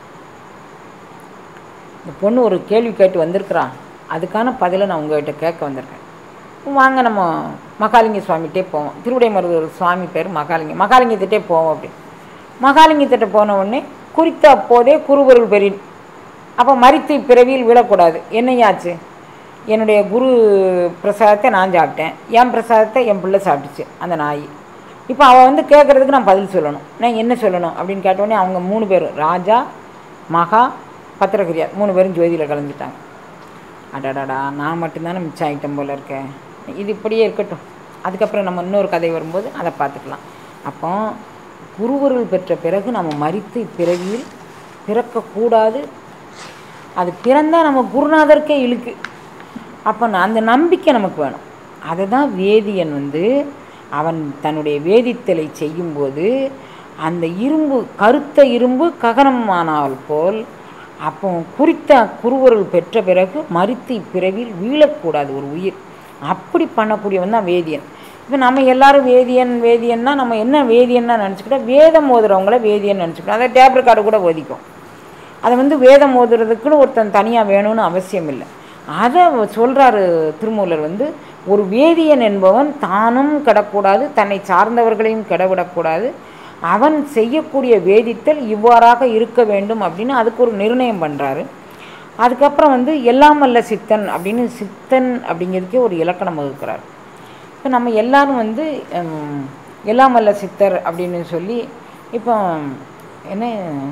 இந்த பொண்ணு ஒரு கேள்வி கேட்டு வந்திருக்கிறான் அதுக்கான பதிலை நான் உங்கள்கிட்ட கேட்க வந்திருக்கேன் வாங்க நம்ம மகாலிங்க சுவாமிகிட்டே போவோம் திருவிடைமருதூர் சுவாமி பேர் மகாலிங்க மகாலிங்கத்திட்டே போவோம் அப்படி மகாலிங்கத்திட்ட போன உடனே குறித்த அப்போதே குருவருள் பெறின் அப்போ மரித்து பிறவியில் விழக்கூடாது என்னையாச்சு என்னுடைய குரு பிரசாதத்தை நான் சாப்பிட்டேன் என் பிரசாதத்தை என் பிள்ளை சாப்பிட்டுச்சு அந்த நாய் இப்போ அவள் வந்து கேட்குறதுக்கு நான் பதில் சொல்லணும் நான் என்ன சொல்லணும் அப்படின்னு கேட்டோடனே அவங்க மூணு பேரும் ராஜா மகா பத்திரகிரியார் மூணு பேரும் ஜோதியில் கலந்துட்டாங்க அடடடா நான் மட்டும்தானே மிச்சம் ஐட்டம் போல் இருக்கேன் இது இப்படியே இருக்கட்டும் அதுக்கப்புறம் நம்ம இன்னொரு கதை வரும்போது அதை பார்த்துக்கலாம் அப்போ குருவருள் பெற்ற பிறகு நம்ம மறித்து இப்பிறவியில் பிறக்கக்கூடாது அது பிறந்தால் நம்ம குருநாதருக்கே இழுக்கு அப்போ நான் அந்த நம்பிக்கை நமக்கு வேணும் அதை தான் வேதியன் வந்து அவன் தன்னுடைய வேதித்தலை செய்யும்போது அந்த இரும்பு கருத்த இரும்பு ககனமானால் போல் அப்போ குறித்த குருவருள் பெற்ற பிறகு மறித்து இப்பிறவியில் வீழக்கூடாது ஒரு உயிர் அப்படி பண்ணக்கூடியவன் தான் வேதியன் இப்போ நம்ம எல்லாரும் வேதியன் வேதியன்னா நம்ம என்ன வேதியன்னா நினச்சிக்கிட்டா வேதம் ஓதுறவங்கள வேதியன் நினச்சிக்கிட்டோம் அதை டேப் ரெக்கார்டு கூட ஓதிக்கும் அதை வந்து வேதம் ஓதுறதுக்குன்னு ஒருத்தன் தனியாக வேணும்னு அவசியம் இல்லை அதை சொல்கிறாரு திருமூலர் வந்து ஒரு வேதியன் என்பவன் தானும் கெடக்கூடாது தன்னை சார்ந்தவர்களையும் கெடவிடக்கூடாது அவன் செய்யக்கூடிய வேதித்தல் இவ்வாறாக இருக்க வேண்டும் அப்படின்னு அதுக்கு ஒரு நிர்ணயம் பண்ணுறாரு அதுக்கப்புறம் வந்து எல்லாம் வல்ல சித்தன் அப்படின்னு சித்தன் அப்படிங்கிறதுக்கே ஒரு இலக்கணம் வகுக்கிறார் இப்போ நம்ம எல்லாரும் வந்து ஹம், எல்லாம் வல்ல சித்தர் அப்படின்னு சொல்லி இப்போ என்ன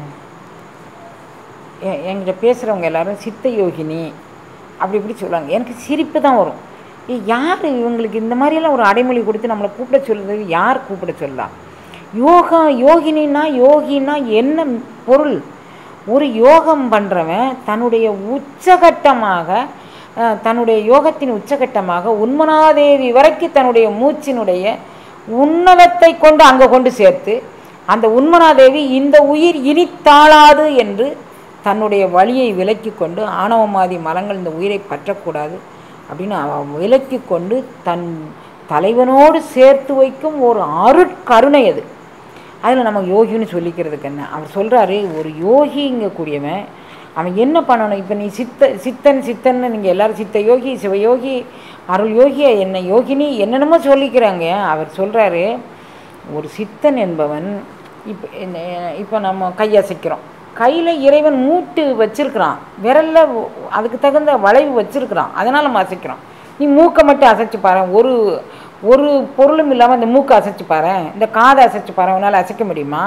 எ- என்கிட்ட பேசுகிறவங்க எல்லாரும் சித்த யோகினி அப்படி இப்படி சொல்லுவாங்க எனக்கு சிரிப்பு தான் வரும் ஏ யார் இவங்களுக்கு இந்த மாதிரியெல்லாம் ஒரு அடைமொழி கொடுத்து நம்மளை கூப்பிட சொல்லுறது யார் கூப்பிட சொல்லலாம் யோகா யோகினின்னா யோகின்னா என்ன பொருள் ஒரு யோகம் பண்ணுறவன் தன்னுடைய உச்சகட்டமாக அஹ், தன்னுடைய யோகத்தின் உச்சகட்டமாக உன்மனாதேவி வரைக்கும் தன்னுடைய மூச்சினுடைய உன்னதத்தை கொண்டு அங்கே கொண்டு சேர்த்து அந்த உன்மனாதேவி இந்த உயிர் இனி தாழாது என்று தன்னுடைய வழியை விலக்கி கொண்டு ஆணவமாதி மலங்கள் இந்த உயிரை பற்றக்கூடாது அப்படின்னு அவ விலக்கி கொண்டு தன் தலைவனோடு சேர்த்து வைக்கும் ஒரு அருட்கருணை அது அதில் நம்ம யோகின்னு சொல்லிக்கிறதுக்கு என்ன அவர் சொல்கிறாரு ஒரு யோகிங்க கூடியவன் அவன் என்ன பண்ணணும் இப்போ நீ சித்த சித்தன் சித்தன்னு நீங்கள் எல்லாரும் சித்த யோகி சிவயோகி அருள் யோகி என்ன யோகினி என்னென்னமோ சொல்லிக்கிறாங்க அவர் சொல்கிறாரு ஒரு சித்தன் என்பவன் இப்போ இப்போ நம்ம கையசைக்கிறோம் கையில் இறைவன் மூட்டு வச்சிருக்கிறான் விரல்ல ஒ- அதுக்கு தகுந்த வளைவு வச்சிருக்கிறான் அதனால் நம்ம அசைக்கிறோம் நீ மூக்கை மட்டும் அசைச்சு பாரு ஒரு ஒரு பொருளும் இல்லாமல் இந்த மூக்கை அசைச்சு பாரு இந்த காதை அசைச்சு பாரு உன்னால் அசைக்க முடியுமா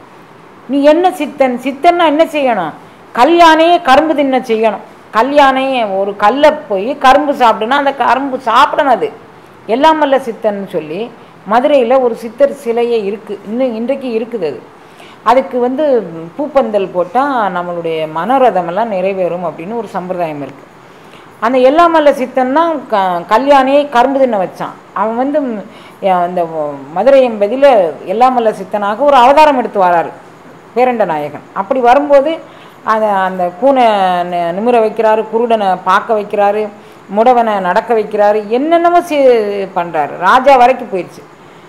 நீ என்ன சித்தன் சித்தன்னா என்ன செய்யணும் கல்யாணையே கரும்பு தின்ன செய்யணும் கல்யாணையே ஒரு கல்லை போய் கரும்பு சாப்பிடுனா அந்த கரும்பு சாப்பிடணும் அது எல்லாம் வல்ல சித்தன்னு சொல்லி மதுரையில் ஒரு சித்தர் சிலையே இருக்குது இன்னும் இன்றைக்கு இருக்குது அது அதுக்கு வந்து பூப்பந்தல் போட்டால் நம்மளுடைய மனோரதமெல்லாம் நிறைவேறும் அப்படின்னு ஒரு சம்பிரதாயம் இருக்குது அந்த எல்லாம் வல்ல சித்தன் தான் க கல்யாணியை கரும்பு தின்ன வச்சான் அவன் வந்து ம், அஹ், இந்த மதுரை எம்பதியில் எல்லாம் வல்ல சித்தனாக ஒரு அவதாரம் எடுத்து வராரு பேரண்ட நாயகன் அப்படி வரும்போது அந்த அந்த கூனை நி- நிமிர வைக்கிறாரு குருடனை பார்க்க வைக்கிறாரு முடவனை நடக்க வைக்கிறாரு என்னென்னமோ சி பண்ணுறாரு ராஜா வரைக்கும் போயிடுச்சு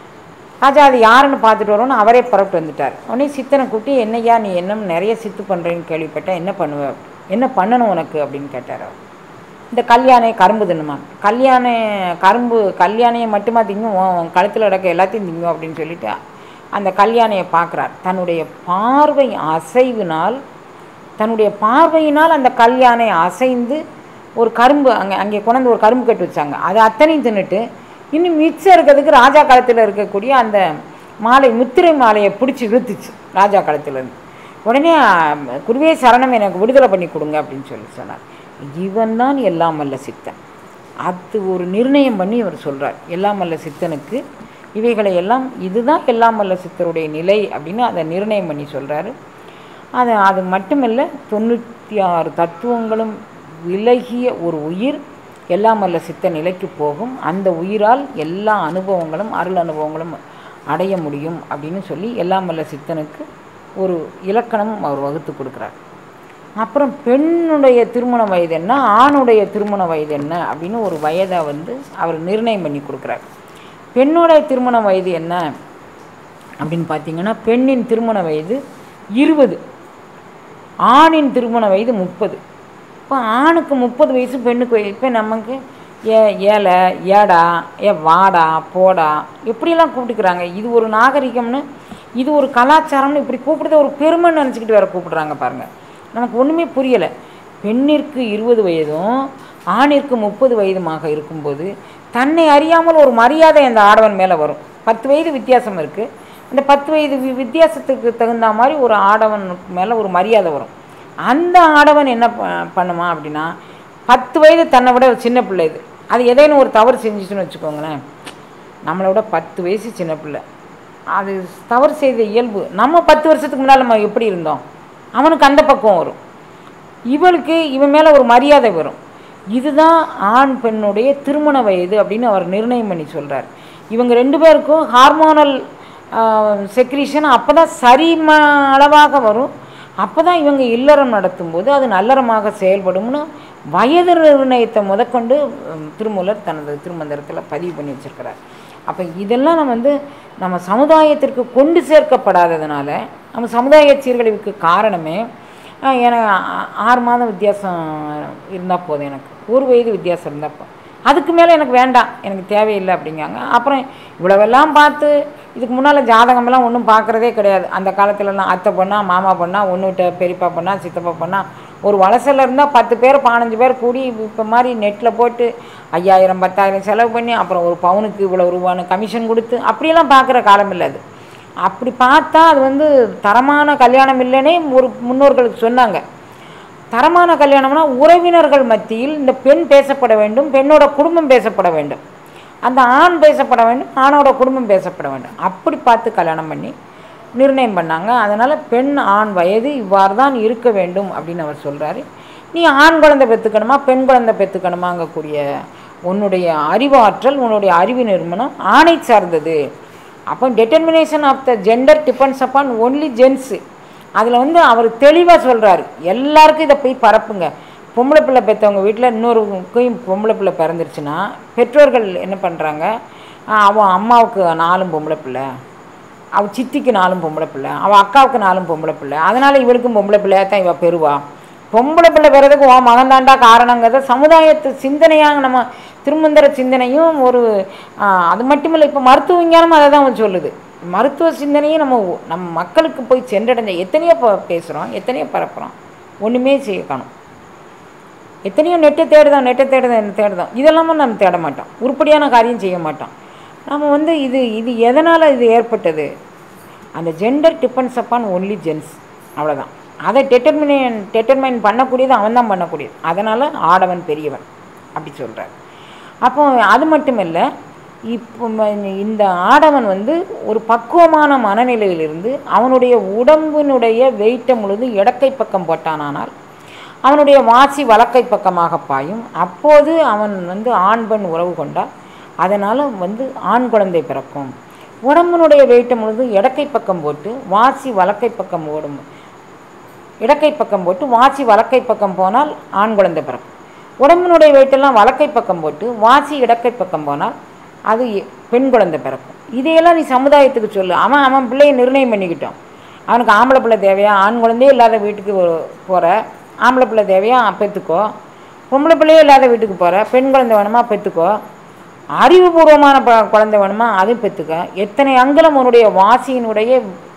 ராஜா அது யாருன்னு பார்த்துட்டு வரோன்னு அவரே புறப்பட்டு வந்துட்டார் உடனே சித்தனை கூப்பிட்டு என்னய்யா நீ என்ன நிறைய சித்து பண்ணுறேன்னு கேள்விப்பட்டேன் என்ன பண்ணுவ என்ன பண்ணணும் உனக்கு அப்படின்னு கேட்டார் அவர் இந்த கல்யாணை கரும்பு தின்னுமா கல்யாண கரும்பு கல்யாணையை மட்டுமா திங்கும் உன் கழுத்தில் கிடக்க எல்லாத்தையும் திங்கும் அப்படின்னு சொல்லிட்டு அந்த கல்யாணையை பார்க்குறார் தன்னுடைய பார்வை அசைவினால் தன்னுடைய பார்வையினால் அந்த கல்யாணை அசைந்து ஒரு கரும்பு அங்கே அங்கே கொண்டாந்து ஒரு கரும்பு கட்டு வச்சாங்க அது அத்தனையும் தின்னுட்டு இன்னும் மிச்சம் இருக்கிறதுக்கு ராஜா காலத்தில் இருக்கக்கூடிய அந்த மாலை முத்திரை மாலையை பிடிச்சி இழுத்துச்சு ராஜா காலத்துலேருந்து உடனே ஆம், குருவே சரணம் எனக்கு விடுதலை பண்ணி கொடுங்க அப்படின்னு சொல்லி சொன்னார் இவன் தான் எல்லாம் வல்ல சித்தன் அது ஒரு நிர்ணயம் பண்ணி அவர் சொல்றார் எல்லாம் வல்ல சித்தனுக்கு இவைகளை எல்லாம் இதுதான் எல்லாம் வல்ல சித்தருடைய நிலை அப்படின்னு அதை நிர்ணயம் பண்ணி சொல்றாரு அது அது மட்டுமல்ல தொண்ணூற்றி ஆறு தத்துவங்களும் விலகிய ஒரு உயிர் எல்லாம் வல்ல சித்த நிலைக்கு போகும் அந்த உயிரால் எல்லா அனுபவங்களும் அருள் அனுபவங்களும் அடைய முடியும் அப்படின்னு சொல்லி எல்லாம் வல்ல சித்தனுக்கு ஒரு இலக்கணம் அவர் வகுத்து கொடுக்குறார் அப்புறம் பெண்ணுடைய திருமண வயது என்ன ஆணுடைய திருமண வயது என்ன அப்படின்னு ஒரு வயதை வந்து அவர் நிர்ணயம் பண்ணி கொடுக்குறார் பெண்ணுடைய திருமண வயது என்ன அப்படின்னு பார்த்தீங்கன்னா பெண்ணின் திருமண வயது இருபது ஆணின் திருமண வயது முப்பது இப்போ ஆணுக்கு முப்பது வயசு பெண்ணுக்கு வயசு இப்போ நமக்கு ஏ ஏழை ஏடா ஏ வாடா போடா எப்படியெல்லாம் கூப்பிட்டுக்கிறாங்க இது ஒரு நாகரிகம்னு இது ஒரு கலாச்சாரம்னு இப்படி கூப்பிடுறத ஒரு பெருமைன்னு நினச்சிக்கிட்டு வேற கூப்பிடுறாங்க பாருங்கள் நமக்கு ஒன்றுமே புரியலை பெண்ணிற்கு இருபது வயதும் ஆணிற்கு முப்பது வயதுமாக இருக்கும்போது தன்னை அறியாமல் ஒரு மரியாதை அந்த ஆடவன் மேலே வரும் பத்து வயது வித்தியாசம் இருக்குது இந்த பத்து வயது வி- வித்தியாசத்துக்கு தகுந்த மாதிரி ஒரு ஆடவனுக்கு மேலே ஒரு மரியாதை வரும் அந்த ஆடவன் என்ன ப- பண்ணுமா அப்படின்னா பத்து வயது தன்னை விட சின்ன பிள்ளை இது அது எதேனும் ஒரு தவறு செஞ்சுச்சுன்னு வச்சுக்கோங்களேன் நம்மளை விட பத்து வயசு சின்ன பிள்ளை அது தவறு செய்த இயல்பு நம்ம பத்து வருஷத்துக்கு முன்னால் நம்ம எப்படி இருந்தோம் அவனுக்கு அந்த பக்கம் வரும் இவளுக்கு இவன் மேலே ஒரு மரியாதை வரும் இதுதான் ஆண் பெண்ணுடைய திருமண வயது அப்படின்னு அவர் நிர்ணயம் பண்ணி சொல்கிறார் இவங்க ரெண்டு பேருக்கும் ஹார்மோனல் செக்ரீஷன் அப்போ தான் சரிம அளவாக வரும் அப்போ தான் இவங்க இல்லறம் நடத்தும்போது அது நல்லறமாக செயல்படும்னு வயது நிர்ணயத்தை முதற்கொண்டு உம், திருமூலர் தனது திருமந்திரத்தில் பதிவு பண்ணி வச்சிருக்கிறார் அப்போ இதெல்லாம் நம்ம வந்து நம்ம சமுதாயத்திற்கு கொண்டு சேர்க்கப்படாததுனால நம்ம சமுதாய சீர்கழிவுக்கு காரணமே ஆஹ் எனக்கு ஆ- ஆறு மாதம் வித்தியாசம் இருந்தால் போதும் எனக்கு ஒரு வயது வித்தியாசம் இருந்தால் போதும் அதுக்கு மேலே எனக்கு வேண்டாம் எனக்கு தேவையில்லை அப்படிங்காங்க அப்புறம் இவ்வளவெல்லாம் பார்த்து இதுக்கு முன்னால் ஜாதகமெல்லாம் ஒன்றும் பார்க்குறதே கிடையாது அந்த காலத்துலலாம் அத்தை பொண்ணா மாமா பொண்ணா ஒன்று விட்ட பெரியப்பா பொண்ணா சித்தப்பா பொண்ணா ஒரு வலசையில் இருந்தால் பத்து பேர் பதினஞ்சு பேர் கூடி இப்போ மாதிரி நெட்டில் போட்டு ஐயாயிரம் பத்தாயிரம் செலவு பண்ணி அப்புறம் ஒரு பவுனுக்கு இவ்வளோ ரூபான்னு கமிஷன் கொடுத்து அப்படியெல்லாம் பார்க்குற காலம் இல்லை அது அப்படி பார்த்தா அது வந்து தரமான கல்யாணம் இல்லைன்னே ஒரு முன்னோர்களுக்கு சொன்னாங்க தரமான கல்யாணம்னா உறவினர்கள் மத்தியில் இந்த பெண் பேசப்பட வேண்டும் பெண்ணோட குடும்பம் பேசப்பட வேண்டும் அந்த ஆண் பேசப்பட வேண்டும் ஆணோட குடும்பம் பேசப்பட வேண்டும் அப்படி பார்த்து கல்யாணம் பண்ணி நிர்ணயம் பண்ணாங்க அதனால் பெண் ஆண் வயது இவ்வாறு தான் இருக்க வேண்டும் அப்படின்னு அவர் சொல்கிறாரு நீ ஆண் குழந்தை பெற்றுக்கணுமா பெண் குழந்தை பெற்றுக்கணுமாங்கக்கூடிய உன்னுடைய அறிவாற்றல் உன்னுடைய அறிவு நிறுவனம் ஆணை சார்ந்தது அப்போ determination of the gender depends upon only genes அதில் வந்து அவர் தெளிவாக சொல்கிறாரு எல்லாருக்கும் இதை போய் பரப்புங்க பொம்பளை பிள்ளை பெற்றவங்க வீட்டில் இன்னொருக்கும் பொம்பளை பிள்ளை பிறந்துருச்சுன்னா பெற்றோர்கள் என்ன பண்ணுறாங்க அவன் அம்மாவுக்கு நாலும் பொம்பளை பிள்ளை அவள் சித்திக்கு நாலும் பொம்பளை பிள்ளை அவள் அக்காவுக்கு நாலும் பொம்பளை பிள்ளை அதனால் இவளுக்கும் பொம்பளை பிள்ளையாக தான் இவள் பெறுவா பொம்பளை பிள்ளை பிறதுக்கு உன் மகன் தாண்டா காரணங்கிறத சமுதாயத்து சிந்தனையாக நம்ம திருமந்திர சிந்தனையும் ஒரு ஆ, அது மட்டும் இல்லை இப்போ மருத்துவ விஞ்ஞானம் அதை தான் அவன் சொல்லுது மருத்துவ சிந்தனையும் நம்ம ஒ- நம்ம மக்களுக்கு போய் சென்றடைஞ்ச எத்தனையோ ப- பேசுகிறோம் எத்தனையோ பரப்புகிறோம் ஒன்றுமே செய்ய காணும் எத்தனையோ நெட்டை தேடுதோம் நெட்டை தேடுதோம் தேடுதோம் இதெல்லாமும் நம்ம தேட மாட்டோம் உருப்படியான காரியம் செய்ய மாட்டோம் நம்ம வந்து இது இது எதனால் இது ஏற்பட்டது அந்த gender depends upon only genes அவ்வளோதான் அதை டெட்டர்மினேன் டெட்டர்மைன் பண்ணக்கூடியது அவன் தான் பண்ணக்கூடியது அதனால் ஆடவன் பெரியவன் அப்படி சொல்கிறார் அப்போ அது மட்டும் இல்லை இப்போ ம- இந்த ஆடவன் வந்து ஒரு பக்குவமான மனநிலையிலிருந்து அவனுடைய உடம்பினுடைய வெயிட்டை முழுது இடக்கை பக்கம் போட்டானானால் அவனுடைய வாசி வலக்கை பக்கமாக பாயும் அப்போது அவன் வந்து ஆண் பெண் உறவு கொண்டால் அதனால் வந்து ஆண் குழந்தை பிறக்கும் உடம்பினுடைய வெயிட்டை முழுது இடக்கை பக்கம் போட்டு வாசி வலக்கை பக்கம் ஓடும் இடக்கை பக்கம் போட்டு வாசி வலக்கை பக்கம் போனால் ஆண் குழந்தை பிறக்கும் உடம்பினுடைய வெயிட்டெல்லாம் வலக்கை பக்கம் போட்டு வாசி இடக்கை பக்கம் போனால் அது எ- பெண் குழந்தை பிறக்கும் இதையெல்லாம் நீ சமுதாயத்துக்கு சொல்லு அவன் அவன் பிள்ளையை நிர்ணயம் பண்ணிக்கிட்டோம் அவனுக்கு ஆம்பளை பிள்ளை தேவையா ஆண் குழந்தையே இல்லாத வீட்டுக்கு போகிற ஆம்பளை பிள்ளை தேவையா பெற்றுக்கோ பொம்பளை பிள்ளையே இல்லாத வீட்டுக்கு போகிற பெண் குழந்தை வேணுமா பெற்றுக்கோ அறிவுபூர்வமான ப குழந்தை வேணுமா அதுவும் பெற்றுக்க எத்தனை அங்குலம் உன்னுடைய வாசியினுடைய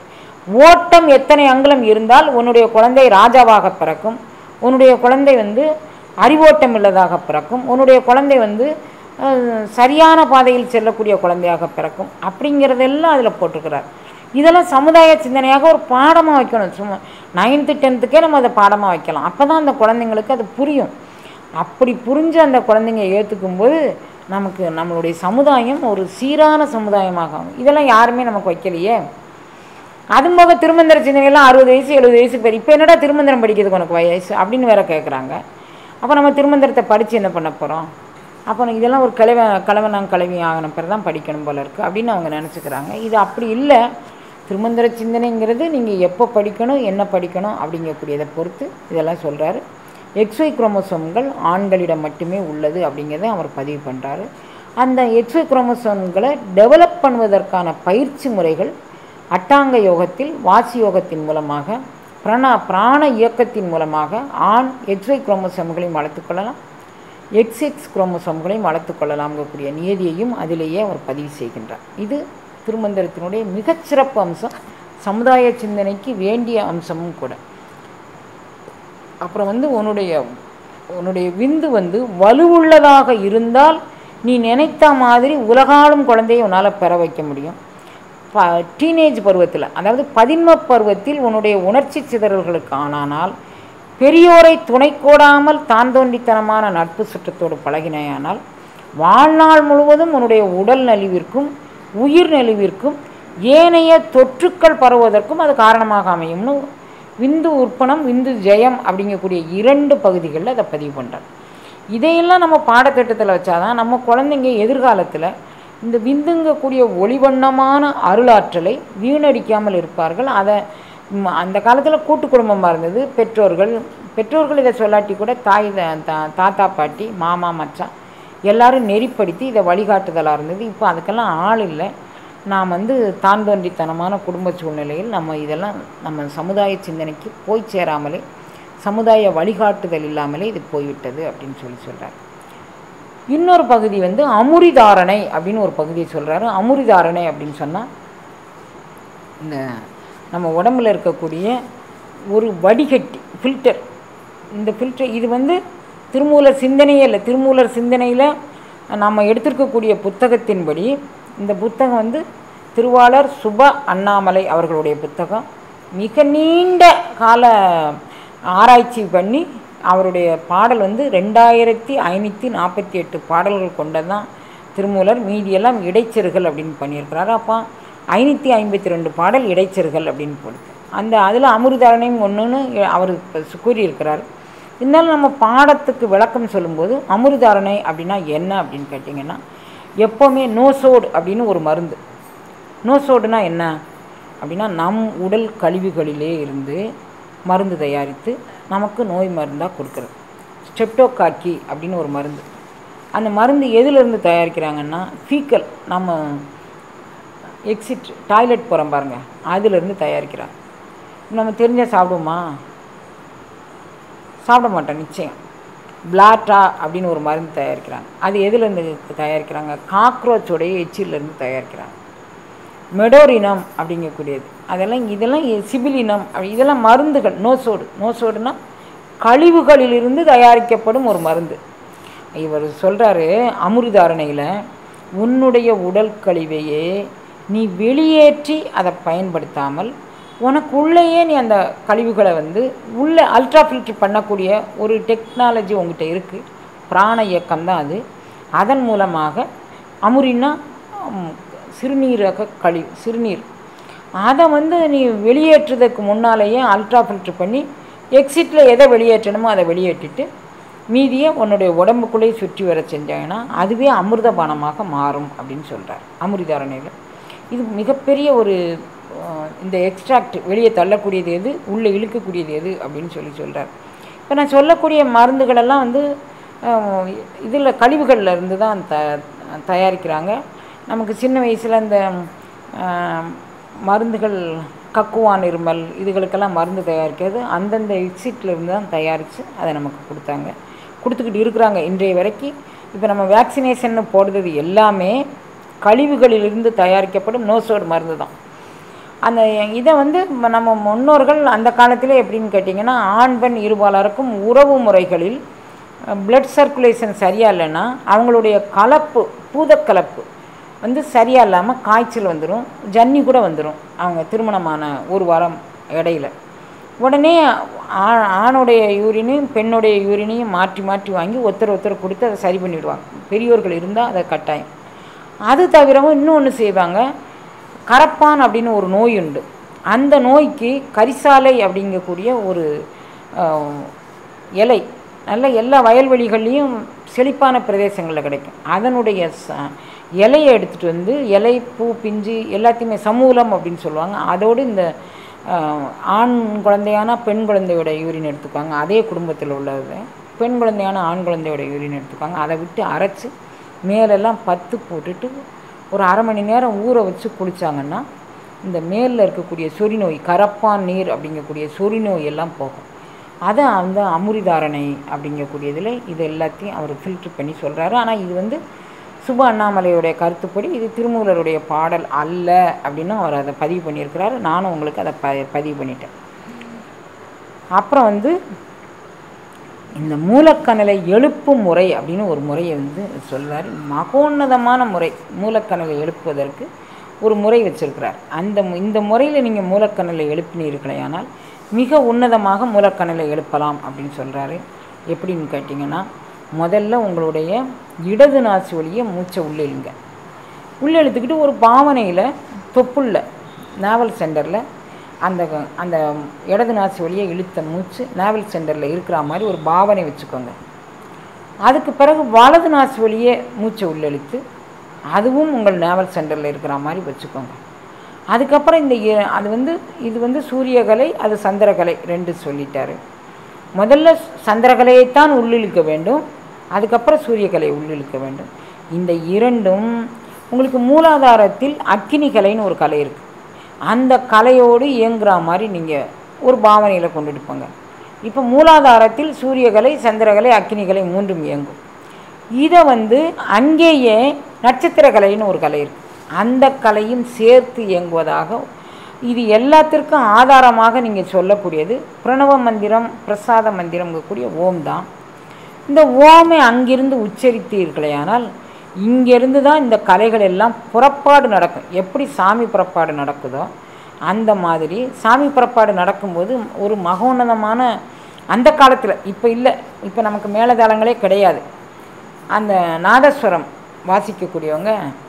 ஓட்டம் எத்தனை அங்குலம் இருந்தால் உன்னுடைய குழந்தை ராஜாவாக பிறக்கும் உன்னுடைய குழந்தை வந்து அறிவோட்டம் உள்ளதாக பிறக்கும் உன்னுடைய குழந்தை வந்து அஹ், சரியான பாதையில் செல்லக்கூடிய குழந்தையாக பிறக்கும் அப்படிங்கிறதெல்லாம் அதில் போட்டிருக்கிறார் இதெல்லாம் சமுதாய சிந்தனையாக ஒரு பாடமாக வைக்கணும் சும்மா நைன்த்து டென்த்துக்கே நம்ம அதை பாடமாக வைக்கலாம் அப்போ தான் அந்த குழந்தைங்களுக்கு அது புரியும் அப்படி புரிஞ்சு அந்த குழந்தைங்க ஏற்றுக்கும்போது நமக்கு நம்மளுடைய சமுதாயம் ஒரு சீரான சமுதாயமாக ஆகும் இதெல்லாம் யாருமே நமக்கு வைக்கலையே அது போக திருமந்திர சிந்தனையெல்லாம் அறுபது வயசு எழுபது வயசு பேர் இப்போ என்னடா திருமந்திரம் படிக்கிறதுக்கு உனக்கு வயசு அப்படின்னு வேற கேட்குறாங்க அப்போ நம்ம திருமந்திரத்தை படித்து என்ன பண்ண போகிறோம் அப்போ இதெல்லாம் ஒரு கிழவ கிழவனாங் கிழவி ஆகின பிறகு தான் படிக்கணும் போல இருக்குது அப்படின்னு அவங்க நினச்சிக்கிறாங்க இது அப்படி இல்லை திருமந்திர சிந்தனைங்கிறது நீங்கள் எப்போ படிக்கணும் என்ன படிக்கணும் அப்படிங்கக்கூடியதை பொறுத்து இதெல்லாம் சொல்கிறாரு எக்ஸ்ஒய் குரோமோசோம்கள் ஆண்களிடம் மட்டுமே உள்ளது அப்படிங்கிறத அவர் பதிவு பண்ணுறாரு அந்த எக்ஸ்ஒய் குரோமோசோம்களை டெவலப் பண்ணுவதற்கான பயிற்சி முறைகள் அட்டாங்க யோகத்தில் வாசி யோகத்தின் மூலமாக பிரண பிராண இயக்கத்தின் மூலமாக ஆண் எக்ஸ்ஒய் குரோமோசோம்களையும் வளர்த்துக்கொள்ளலாம் எக்ஸ் எக்ஸ் குரோமோசோம்களையும் வளர்த்துக்கொள்ளலாம்ங்கக்கூடிய நியதியையும் அதிலேயே அவர் பதிவு செய்கின்றார் இது திருமந்திரத்தினுடைய மிகச்சிறப்பு அம்சம் சமுதாய சிந்தனைக்கு வேண்டிய அம்சமும் கூட அப்புறம் வந்து உன்னுடைய உன்னுடைய விந்து வந்து வலுவுள்ளதாக இருந்தால் நீ நினைத்த மாதிரி உலகாலும் குழந்தையை உன்னால் பெற வைக்க முடியும் ப டீனேஜ் பருவத்தில் அதாவது பதின்ம பருவத்தில் உன்னுடைய உணர்ச்சி சிதறல்களுக்கு ஆனானால் பெரியோரை துணை கோடாமல் தான் தோன்றித்தனமான நட்பு சுற்றத்தோடு பழகினாயானால் வாழ்நாள் முழுவதும் உன்னுடைய உடல் நலிவிற்கும் உயிர் நலிவிற்கும் ஏனைய தொற்றுக்கள் பரவுவதற்கும் அது காரணமாக அமையும்னு விந்து உற்பணம் விந்து ஜெயம் அப்படிங்கக்கூடிய இரண்டு பகுதிகளில் அதை பதிவு பண்ணுறாங்க இதையெல்லாம் நம்ம பாடத்திட்டத்தில் வச்சாதான் நம்ம குழந்தைங்க எதிர்காலத்தில் இந்த விந்துங்கக்கூடிய ஒளிவண்ணமான அருளாற்றலை வீணடிக்காமல் இருப்பார்கள் அதை ம், அந்த காலத்தில் கூட்டு குடும்பமாக இருந்தது பெற்றோர்கள் பெற்றோர்கள் இதை சொல்லாட்டி கூட தாய் த- தா- தாத்தா பாட்டி மாமா மச்சான் எல்லாரும் நெறிப்படுத்தி இதை வழிகாட்டுதலாக இருந்தது இப்போ அதுக்கெல்லாம் ஆள் இல்லை நாம் வந்து தான் தோன்றித்தனமான குடும்ப சூழ்நிலையில் நம்ம இதெல்லாம் நம்ம சமுதாய சிந்தனைக்கு போய் சேராமலே சமுதாய வழிகாட்டுதல் இல்லாமலே இது போய்விட்டது அப்படின்னு சொல்லி சொல்கிறார் இன்னொரு பகுதி வந்து அமுரிதாரணை அப்படின்னு ஒரு பகுதியை சொல்கிறாரு அமுரிதாரணை அப்படின்னு சொன்னால் இந்த நம்ம உடம்புல இருக்கக்கூடிய ஒரு வடிகட்டி ஃபில்டர் இந்த ஃபில்டர் இது வந்து திருமூலர் சிந்தனையே இல்லை திருமூலர் சிந்தனையில் நம்ம எடுத்திருக்கக்கூடிய புத்தகத்தின்படி இந்த புத்தகம் வந்து திருவாளர் சுப அண்ணாமலை அவர்களுடைய புத்தகம் மிக நீண்ட கால ஆராய்ச்சி பண்ணி அவருடைய பாடல் வந்து ரெண்டாயிரத்தி ஐநூற்றி நாற்பத்தி எட்டு பாடல்கள் கொண்டதான் திருமூலர் மீதியெல்லாம் இடைச்செருகள் அப்படின்னு பண்ணியிருக்கிறாரு அப்போ ஐநூற்றி ஐம்பத்தி ரெண்டு பாடல் இடைச்செருகள் அப்படின்னு போடுது அந்த அதில் அமிர்தாரணையும் ஒன்றுன்னு அவர் இப்ப கூறியிருக்கிறார் இருந்தாலும் நம்ம பாடத்துக்கு விளக்கம் சொல்லும்போது அமிர்தாரணை அப்படின்னா என்ன அப்படின்னு கேட்டிங்கன்னா எப்போவுமே நோசோடு அப்படின்னு ஒரு மருந்து நோசோடுனா என்ன அப்படின்னா நம் உடல் கழிவுகளிலே இருந்து மருந்து தயாரித்து நமக்கு நோய் மருந்தாக கொடுக்குறது ஸ்டெப்டோகாக்கி அப்படின்னு ஒரு மருந்து அந்த மருந்து எதிலிருந்து தயாரிக்கிறாங்கன்னா ஃபீக்கல் நம்ம எக்ஸிட் டாய்லெட் போகிறோம் பாருங்க அதிலிருந்து தயாரிக்கிறாங்க நம்ம தெரிஞ்சால் சாப்பிடுவோமா சாப்பிட மாட்டோம் நிச்சயம் பிளாட்டா அப்படின்னு ஒரு மருந்து தயாரிக்கிறாங்க அது எதுலேருந்து தயாரிக்கிறாங்க காக்ரோச்சோடைய எச்சிலேருந்து தயாரிக்கிறாங்க மெடோரினம் அப்படிங்கக்கூடியது அதெல்லாம் இதெல்லாம் எ- சிபிலினம் அப்படி இதெல்லாம் மருந்துகள் நோசோடு நோசோடுனா கழிவுகளிலிருந்து தயாரிக்கப்படும் ஒரு மருந்து இவர் சொல்கிறாரு அமிர்தாரணையில் உன்னுடைய உடல் கழிவையே நீ வெளியேற்றி அதை பயன்படுத்தாமல் உனக்குள்ளேயே நீ அந்த கழிவுகளை வந்து உள்ளே அல்ட்ரா ஃபில்டர் பண்ணக்கூடிய ஒரு டெக்னாலஜி உங்ககிட்ட இருக்குது பிராண இயக்கம் தான் அது அதன் மூலமாக அமுரின்னா ம், சிறுநீரக கழிவு சிறுநீர் அதை வந்து நீ வெளியேற்றுறதுக்கு முன்னாலேயே அல்ட்ரா ஃபில்டர் பண்ணி எக்ஸிட்டில் எதை வெளியேற்றணுமோ அதை வெளியேற்றிட்டு மீதியை உன்னுடைய உடம்புக்குள்ளேயே சுற்றி வர செஞ்சாங்கன்னா அதுவே அமிர்தபானமாக மாறும் அப்படின்னு சொல்கிறார் அமிர்தாரணையில் இது மிகப்பெரிய ஒரு அஹ், இந்த எக்ஸ்ட்ராக்ட் வெளியே தள்ளக்கூடியது எது உள்ளே இழுக்கக்கூடியது எது அப்படின்னு சொல்லி சொல்கிறார் இப்போ நான் சொல்லக்கூடிய மருந்துகளெல்லாம் வந்து இதில் கழிவுகளில் இருந்து தான் த தயாரிக்கிறாங்க நமக்கு சின்ன வயசில் இந்த அஹ், மருந்துகள் கக்குவான் இருமல் இதுகளுக்கெல்லாம் மருந்து தயாரிக்கிறது அந்தந்த எக்ஸிட்ல இருந்து தான் தயாரித்து அதை நமக்கு கொடுத்தாங்க கொடுத்துக்கிட்டு இருக்கிறாங்க இன்றைய வரைக்கும் இப்போ நம்ம வேக்சினேஷன் போடுறது எல்லாமே கழிவுகளிலிருந்து தயாரிக்கப்படும் நோசோடு மருந்து தான் அந்த இதை வந்து ம- நம்ம முன்னோர்கள் அந்த காலத்திலே எப்படின்னு கேட்டிங்கன்னா ஆண் பெண் இருபாலருக்கும் உறவு முறைகளில் பிளட் சர்க்குலேஷன் சரியா இல்லைன்னா அவங்களுடைய கலப்பு பூதக்கலப்பு வந்து சரியா இல்லாமல் காய்ச்சல் வந்துடும் ஜன்னி கூட வந்துடும் அவங்க திருமணமான ஒரு வாரம் இடையில உடனே ஆ- ஆணுடைய யூரினையும் பெண்ணுடைய யூரினையும் மாற்றி மாற்றி வாங்கி ஒருத்தர் ஒருத்தர் கொடுத்து அதை சரி பண்ணிடுவாங்க பெரியோர்கள் இருந்தால் அதை கட்டாயம் அது தவிரவும் இன்னொன்று செய்வாங்க கரப்பான் அப்படின்னு ஒரு நோய் உண்டு அந்த நோய்க்கு கரிசாலை அப்படிங்கக்கூடிய ஒரு ஆஹ், இலை நல்ல எல்லா வயல்வெளிகள்லேயும் செழிப்பான பிரதேசங்களில் கிடைக்கும் அதனுடைய ச இலையை எடுத்துகிட்டு வந்து இலை பூ பிஞ்சு எல்லாத்தையுமே சமூலம் அப்படின்னு சொல்லுவாங்க அதோடு இந்த ஆஹ், ஆண் குழந்தையான பெண் குழந்தையோட யூரின் எடுத்துக்குவாங்க அதே குடும்பத்தில் உள்ளது பெண் குழந்தையான ஆண் குழந்தையோட யூரின் எடுத்துக்குவாங்க அதை விட்டு அரைச்சி மேலெல்லாம் பத்து போட்டுட்டு ஒரு அரை மணி நேரம் ஊற வச்சு குளிச்சாங்கன்னா இந்த மேலில் இருக்கக்கூடிய சொறி நோய் கரப்பான் நீர் அப்படிங்கக்கூடிய சொறி நோய் எல்லாம் போகும் அதை அந்த அமுரிதாரணை அப்படிங்கக்கூடியதில் இது எல்லாத்தையும் அவர் ஃபில்டர் பண்ணி சொல்கிறாரு ஆனால் இது வந்து சுப அண்ணாமலையுடைய கருத்துப்படி இது திருமூலருடைய பாடல் அல்ல அப்படின்னு அவர் அதை பதிவு பண்ணியிருக்கிறாரு நானும் உங்களுக்கு அதை ப பதிவு பண்ணிட்டேன் அப்புறம் வந்து இந்த மூலக்கணலை எழுப்பும் முறை அப்படின்னு ஒரு முறையை வந்து சொல்றாரு மகோன்னதமான முறை மூலக்கணலை எழுப்புவதற்கு ஒரு முறை வச்சிருக்கிறார் அந்த மு- இந்த முறையில் நீங்கள் மூலக்கணலை எழுப்பினீர்களேயானால் மிக உன்னதமாக மூலக்கணலை எழுப்பலாம் அப்படின்னு சொல்கிறாரு எப்படின்னு கேட்டிங்கன்னா முதல்ல உங்களுடைய இடது நாசி வழியை மூச்சை உள்ளே இழுங்க உள்ளே இழுத்துக்கிட்டு ஒரு பாவனையில் தொப்புள்ள நாவல் சென்டரில் அந்த அந்த இடது நாசி வழியை இழுத்த மூச்சு நாவல் சென்டரில் இருக்கிற மாதிரி ஒரு பாவனை வச்சுக்கோங்க அதுக்கு பிறகு வலது நாசி வழியே மூச்சை உள்ள இழுத்து அதுவும் உங்கள் நாவல் சென்டரில் இருக்கிற மாதிரி வச்சுக்கோங்க அதுக்கப்புறம் இந்த இ- அது வந்து இது வந்து சூரியகலை அது சந்திரகலை ரெண்டு சொல்லிட்டாரு முதல்ல சந்திரகலையைத்தான் உள்ளிழுக்க வேண்டும் அதுக்கப்புறம் சூரியகலை உள்ளிழுக்க வேண்டும் இந்த இரண்டும் உங்களுக்கு மூலாதாரத்தில் அக்கினி கலைன்னு ஒரு கலை இருக்குது அந்த கலையோடு இயங்குற மாதிரி நீங்கள் ஒரு பாவனையில் கொண்டுட்டு போங்க இப்போ மூலாதாரத்தில் சூரியகலை சந்திரகலை அக்கினிகலை மூன்றும் இயங்கும் இதை வந்து அங்கேயே நட்சத்திர கலைன்னு ஒரு கலை இருக்கு அந்த கலையும் சேர்த்து இயங்குவதாக இது எல்லாத்திற்கும் ஆதாரமாக நீங்கள் சொல்லக்கூடியது பிரணவ மந்திரம் பிரசாத மந்திரம்ங்கக்கூடிய ஓம் தான் இந்த ஓமை அங்கிருந்து உச்சரித்தீர்களேயானால் இங்கிருந்து தான் இந்த கலைகள் எல்லாம் புறப்பாடு நடக்கும் எப்படி சாமி புறப்பாடு நடக்குதோ அந்த மாதிரி சாமி புறப்பாடு நடக்கும்போது ஒரு மகோன்னதமான அந்த காலத்தில் இப்போ இல்லை இப்போ நமக்கு மேலதாளங்களே கிடையாது அந்த நாதஸ்வரம் வாசிக்கக்கூடியவங்க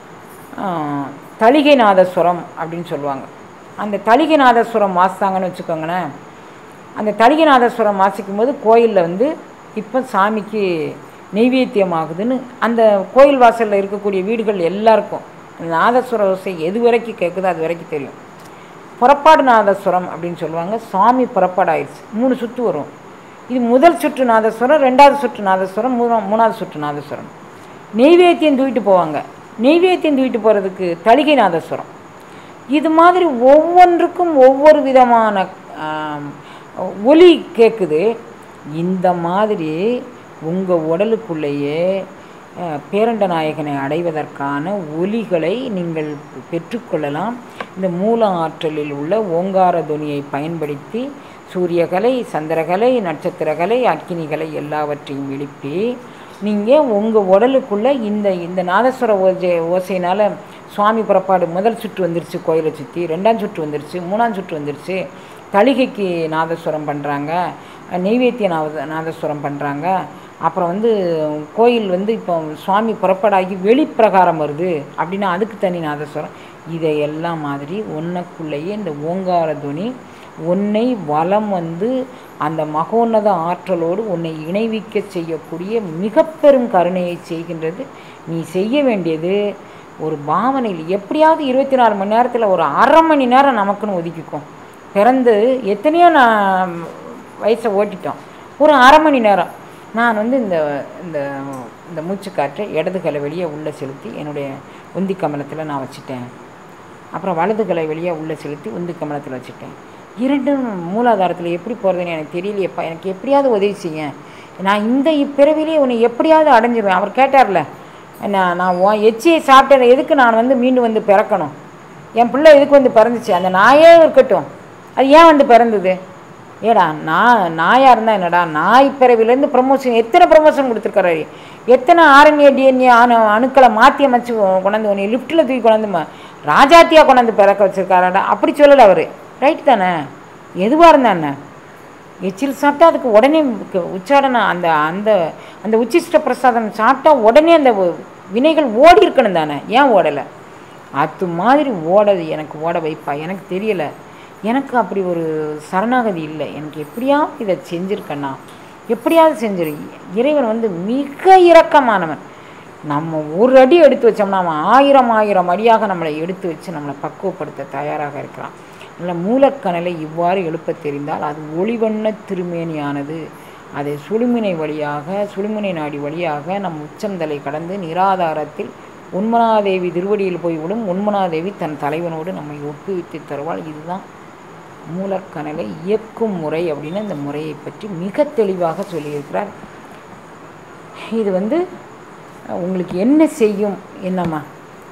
ஆ, தளிகை நாதஸ்வரம் அப்படின்னு சொல்லுவாங்க அந்த தளிகை நாதஸ்வரம் வாசித்தாங்கன்னு வச்சுக்கோங்களேன் அந்த தளிகை நாதஸ்வரம் வாசிக்கும்போது கோயிலில் வந்து இப்போ சாமிக்கு நெய்வேத்தியம் ஆகுதுன்னு அந்த கோயில் வாசலில் இருக்கக்கூடிய வீடுகள் எல்லாருக்கும் அந்த நாதஸ்வர ஓசை எது வரைக்கும் கேட்குதோ அது வரைக்கும் தெரியும் புறப்பாடு நாதஸ்வரம் அப்படின்னு சொல்லுவாங்க சாமி புறப்பாடு ஆயிடுச்சு மூணு சுற்று வரும் இது முதல் சுற்று நாதஸ்வரம் ரெண்டாவது சுற்று நாதஸ்வரம் மூணா மூணாவது சுற்று நாதஸ்வரம் நெய்வேத்தியம் தூக்கிட்டு போவாங்க நெய்வேத்தியம் தூக்கிட்டு போகிறதுக்கு தளிகை நாதஸ்வரம் இது மாதிரி ஒவ்வொன்றுக்கும் ஒவ்வொரு விதமான ஆம், ஒலி கேட்குது இந்த மாதிரி உங்கள் உடலுக்குள்ளேயே அஹ், பேரண்ட நாயகனை அடைவதற்கான ஒலிகளை நீங்கள் பெற்றுக்கொள்ளலாம் இந்த மூல ஆற்றலில் உள்ள ஓங்கார துணியை பயன்படுத்தி சூரியகலை சந்திரகலை நட்சத்திரகலை அக்கினிகளை எல்லாவற்றையும் எழுப்பி நீங்கள் உங்கள் உடலுக்குள்ளே இந்த இந்த நாதஸ்வர ஓசை ஓசையினால் சுவாமி புறப்பாடு முதல் சுற்று வந்துருச்சு கோயிலை சுற்றி ரெண்டாம் சுற்று வந்துருச்சு மூணாம் சுற்று வந்துருச்சு தளிகைக்கு நாதஸ்வரம் பண்ணுறாங்க நெய்வேத்திய நாத நாதஸ்வரம் பண்ணுறாங்க அப்புறம் வந்து கோயில் வந்து இப்போ சுவாமி புறப்பாடாகி வெளிப்பிரகாரம் வருது அப்படின்னா அதுக்கு தனி நாதஸ்வரம் இதையெல்லாம் மாதிரி ஒன்றுக்குள்ளேயே இந்த ஓங்கார துணி உன்னை வலம் வந்து அந்த மகோன்னத ஆற்றலோடு உன்னை இணைவிக்க செய்யக்கூடிய மிக பெரும் கருணையை செய்கின்றது நீ செய்ய வேண்டியது ஒரு பாவனையில் எப்படியாவது இருபத்தி நாலு மணி நேரத்தில் ஒரு அரை மணி நேரம் நமக்குன்னு ஒதுக்கிக்கும் பிறந்து எத்தனையோ நான் வயசை ஓட்டிட்டோம் ஒரு அரை மணி நேரம் நான் வந்து இந்த இந்த இந்த மூச்சுக்காற்றை இடது கலை வெளியே உள்ளே செலுத்தி என்னுடைய உந்தி கமலத்தில் நான் வச்சுட்டேன் அப்புறம் வலது கலை வெளியே உள்ளே செலுத்தி உந்தி கமலத்தில் வச்சுட்டேன் இரண்டும் மூலாதாரத்தில் எப்படி போகிறதுன்னு எனக்கு தெரியலையேப்பா எனக்கு எப்படியாவது உதவி செய்ய நான் இந்த இப்பிறவிலே உன்னை எப்படியாவது அடைஞ்சிருவேன் அவர் கேட்டார்ல நான் நான் உன் எச்சியை சாப்பிட்டேன் எதுக்கு நான் வந்து மீண்டும் வந்து பிறக்கணும் என் பிள்ளை எதுக்கு வந்து பிறந்துச்சு அந்த நாயே இருக்கட்டும் அது ஏன் வந்து பிறந்தது ஏடா நான் நாயாக இருந்தால் என்னடா நாய் பிறவிலேருந்து ப்ரமோஷன் எத்தனை ப்ரமோஷன் கொடுத்துருக்காரு எத்தனை ஆர்என்ஏ டிஎன்ஏ அணு அணுக்களை மாற்றி அமைச்சு கொண்டாந்து உன்னை லிஃப்ட்டில் தூக்கி கொண்டாந்து ம- ராஜாத்தியாக கொண்டாந்து பிறக்க வச்சிருக்காராடா அப்படி சொல்லலை அவர் ரைட் தானே எதுவாக இருந்தா என்ன எச்சில் சாப்பிட்டா அதுக்கு உடனே க- உச்சாடனம் அந்த அந்த அந்த உச்சிஷ்ட பிரசாதம் சாப்பிட்டா உடனே அந்த வ- வினைகள் ஓடி இருக்கணும் தானே ஏன் ஓடலை அது மாதிரி ஓடது எனக்கு ஓட வைப்பா எனக்கு தெரியலை எனக்கு அப்படி ஒரு சரணாகதி இல்லை எனக்கு எப்படியாவது இதை செஞ்சிருக்கேன்னா எப்படியாவது செஞ்சிரு இறைவன் வந்து மிக இரக்கமானவன் நம்ம ஒரு அடி எடுத்து வச்சோம்னா அவன் ஆயிரம் ஆயிரம் அடியாக நம்மளை எடுத்து வச்சு நம்மளை பக்குவப்படுத்த தயாராக இருக்கிறான் நல்ல மூலக்கணலை இவ்வாறு எழுப்பத் தெரிந்தால் அது ஒளிவண்ண திருமேனியானது அதை சுழுமினை வழியாக சுழுமினை நாடி வழியாக நம் உச்சந்தலை கடந்து நிராதாரத்தில் உண்மனாதேவி திருவடியில் போய் விடும் உண்மனாதேவி தன் தலைவனோடு நம்மை ஒப்புவித்து தருவாள் இதுதான் மூலக்கணலை இயக்கும் முறை அப்படின்னு அந்த முறையை பற்றி மிக தெளிவாக சொல்லியிருக்கிறார் இது வந்து அஹ், உங்களுக்கு என்ன செய்யும் என்னம்மா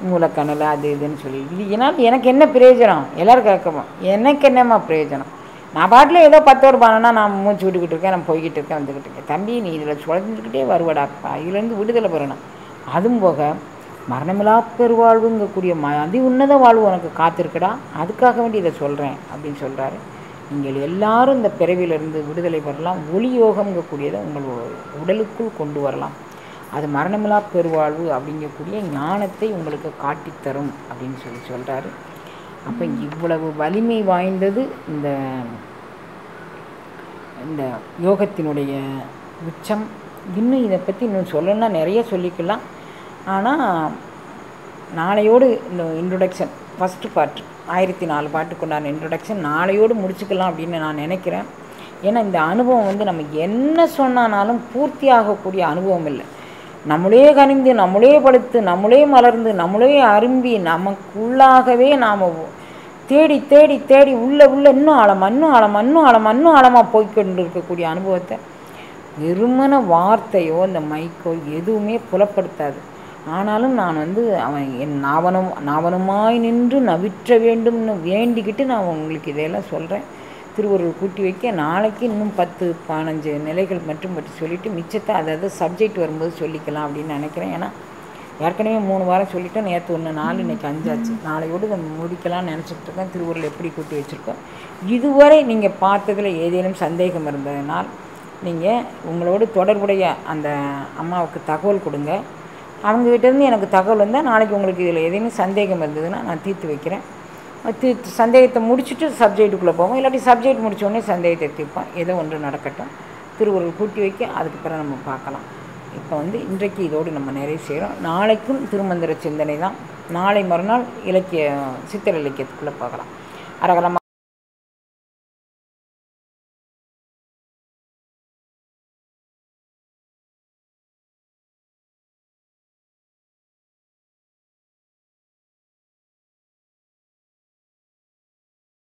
மூலக்கணலை அது இதுன்னு சொல்லி இது ஏன்னா எனக்கு என்ன பிரயோஜனம் எல்லாரும் கேட்கமா எனக்கு என்னம்மா பிரயோஜனம் நான் பாட்டில் ஏதோ பத்தோடு பானனா நான் மூச்சு விட்டுக்கிட்டு இருக்கேன் நான் போய்கிட்டு இருக்கேன் வந்துக்கிட்டு இருக்கேன் தம்பி நீ இதில் சுழஞ்சிக்கிட்டே வருவடாப்பா இதுலேருந்து விடுதலை பெறணும் அதுவும் போக மரணமில்லா பெருவாழ்வுங்கக்கூடிய ம அதி உன்னத வாழ்வு உனக்கு காத்திருக்குடா அதுக்காக வேண்டி இதை சொல்கிறேன் அப்படின்னு சொல்கிறாரு நீங்கள் எல்லாரும் இந்த பிறவியிலிருந்து விடுதலை பெறலாம் ஒளி யோகம்ங்கக்கூடியதை உங்கள் உ- உடலுக்குள் கொண்டு வரலாம் அது மரணமில்லா பெருவாழ்வு அப்படிங்கக்கூடிய ஞானத்தை உங்களுக்கு காட்டித்தரும் அப்படின்னு சொல்லி சொல்கிறாரு அப்போ இவ்வளவு வலிமை வாய்ந்தது இந்த இந்த யோகத்தினுடைய உச்சம் இன்னும் இதை பற்றி இன்னும் சொல்லணும்னா நிறைய சொல்லிக்கலாம் ஆனால் நாளையோடு இந்த இன்ட்ரொடக்ஷன் ஃபஸ்ட்டு பார்ட் ஆயிரத்தி நாலு பாட்டுக்குண்டான இன்ட்ரொடக்ஷன் நாளையோடு முடிச்சுக்கலாம் அப்படின்னு நான் நினைக்கிறேன் ஏன்னா இந்த அனுபவம் வந்து நம்ம என்ன சொன்னானாலும் பூர்த்தி ஆகக்கூடிய அனுபவம் இல்லை நம்மளே கனிந்து நம்மளே படுத்து நம்மளே மலர்ந்து நம்மளே அரும்பி நமக்குள்ளாகவே நாம் தேடி தேடி தேடி உள்ள உள்ள இன்னும் ஆழமா இன்னும் ஆழமா இன்னும் ஆழமா இன்னும் ஆழமாக போய்க்கொண்டு இருக்கக்கூடிய அனுபவத்தை வெறுமன வார்த்தையோ இந்த மைக்கோ எதுவுமே புலப்படுத்தாது ஆனாலும் நான் வந்து அவன் என் நாவனம் நாவனமாய் நின்று நவிற்ற வேண்டும்னு வேண்டிக்கிட்டு நான் உங்களுக்கு இதையெல்லாம் சொல்கிறேன் திருவருள் கூட்டி வைக்க நாளைக்கு இன்னும் பத்து பதினஞ்சு நிலைகள் மட்டும் பற்றி சொல்லிவிட்டு மிச்சத்தை அதாவது சப்ஜெக்ட் வரும்போது சொல்லிக்கலாம் அப்படின்னு நினைக்கிறேன் ஏன்னா ஏற்கனவே மூணு வாரம் சொல்லிட்டோம் நேற்று ஒன்று நாலு இன்னைக்கு அஞ்சாச்சு நாளையோடு இதை முடிக்கலாம்னு நினச்சிட்டு இருக்கேன் திருவருள் எப்படி கூட்டி வச்சுருக்கோம் இதுவரை நீங்கள் பார்த்ததில் ஏதேனும் சந்தேகம் இருந்ததுனால் நீங்கள் உங்களோடு தொடர்புடைய அந்த அம்மாவுக்கு தகவல் கொடுங்க அவங்ககிட்டேருந்து எனக்கு தகவல் வந்தால் நாளைக்கு உங்களுக்கு இதில் ஏதேனும் சந்தேகம் இருந்ததுன்னா நான் தீர்த்து வைக்கிறேன் தீர்த்து சந்தேகத்தை முடிச்சுட்டு சப்ஜெக்ட்டுக்குள்ளே போவோம் இல்லாட்டி சப்ஜெக்ட் முடிச்ச உடனே சந்தேகத்தை தீர்ப்போம் ஏதோ ஒன்று நடக்கட்டும் திருவருள் கூட்டி வைக்க அதுக்கு பிறகு நம்ம பார்க்கலாம் இப்போ வந்து இன்றைக்கு இதோடு நம்ம நிறைவு செய்கிறோம் நாளைக்கும் திருமந்திர சிந்தனை தான் நாளை மறுநாள் இலக்கிய சித்திர இலக்கியத்துக்குள்ளே பார்க்கலாம் அரகரமாக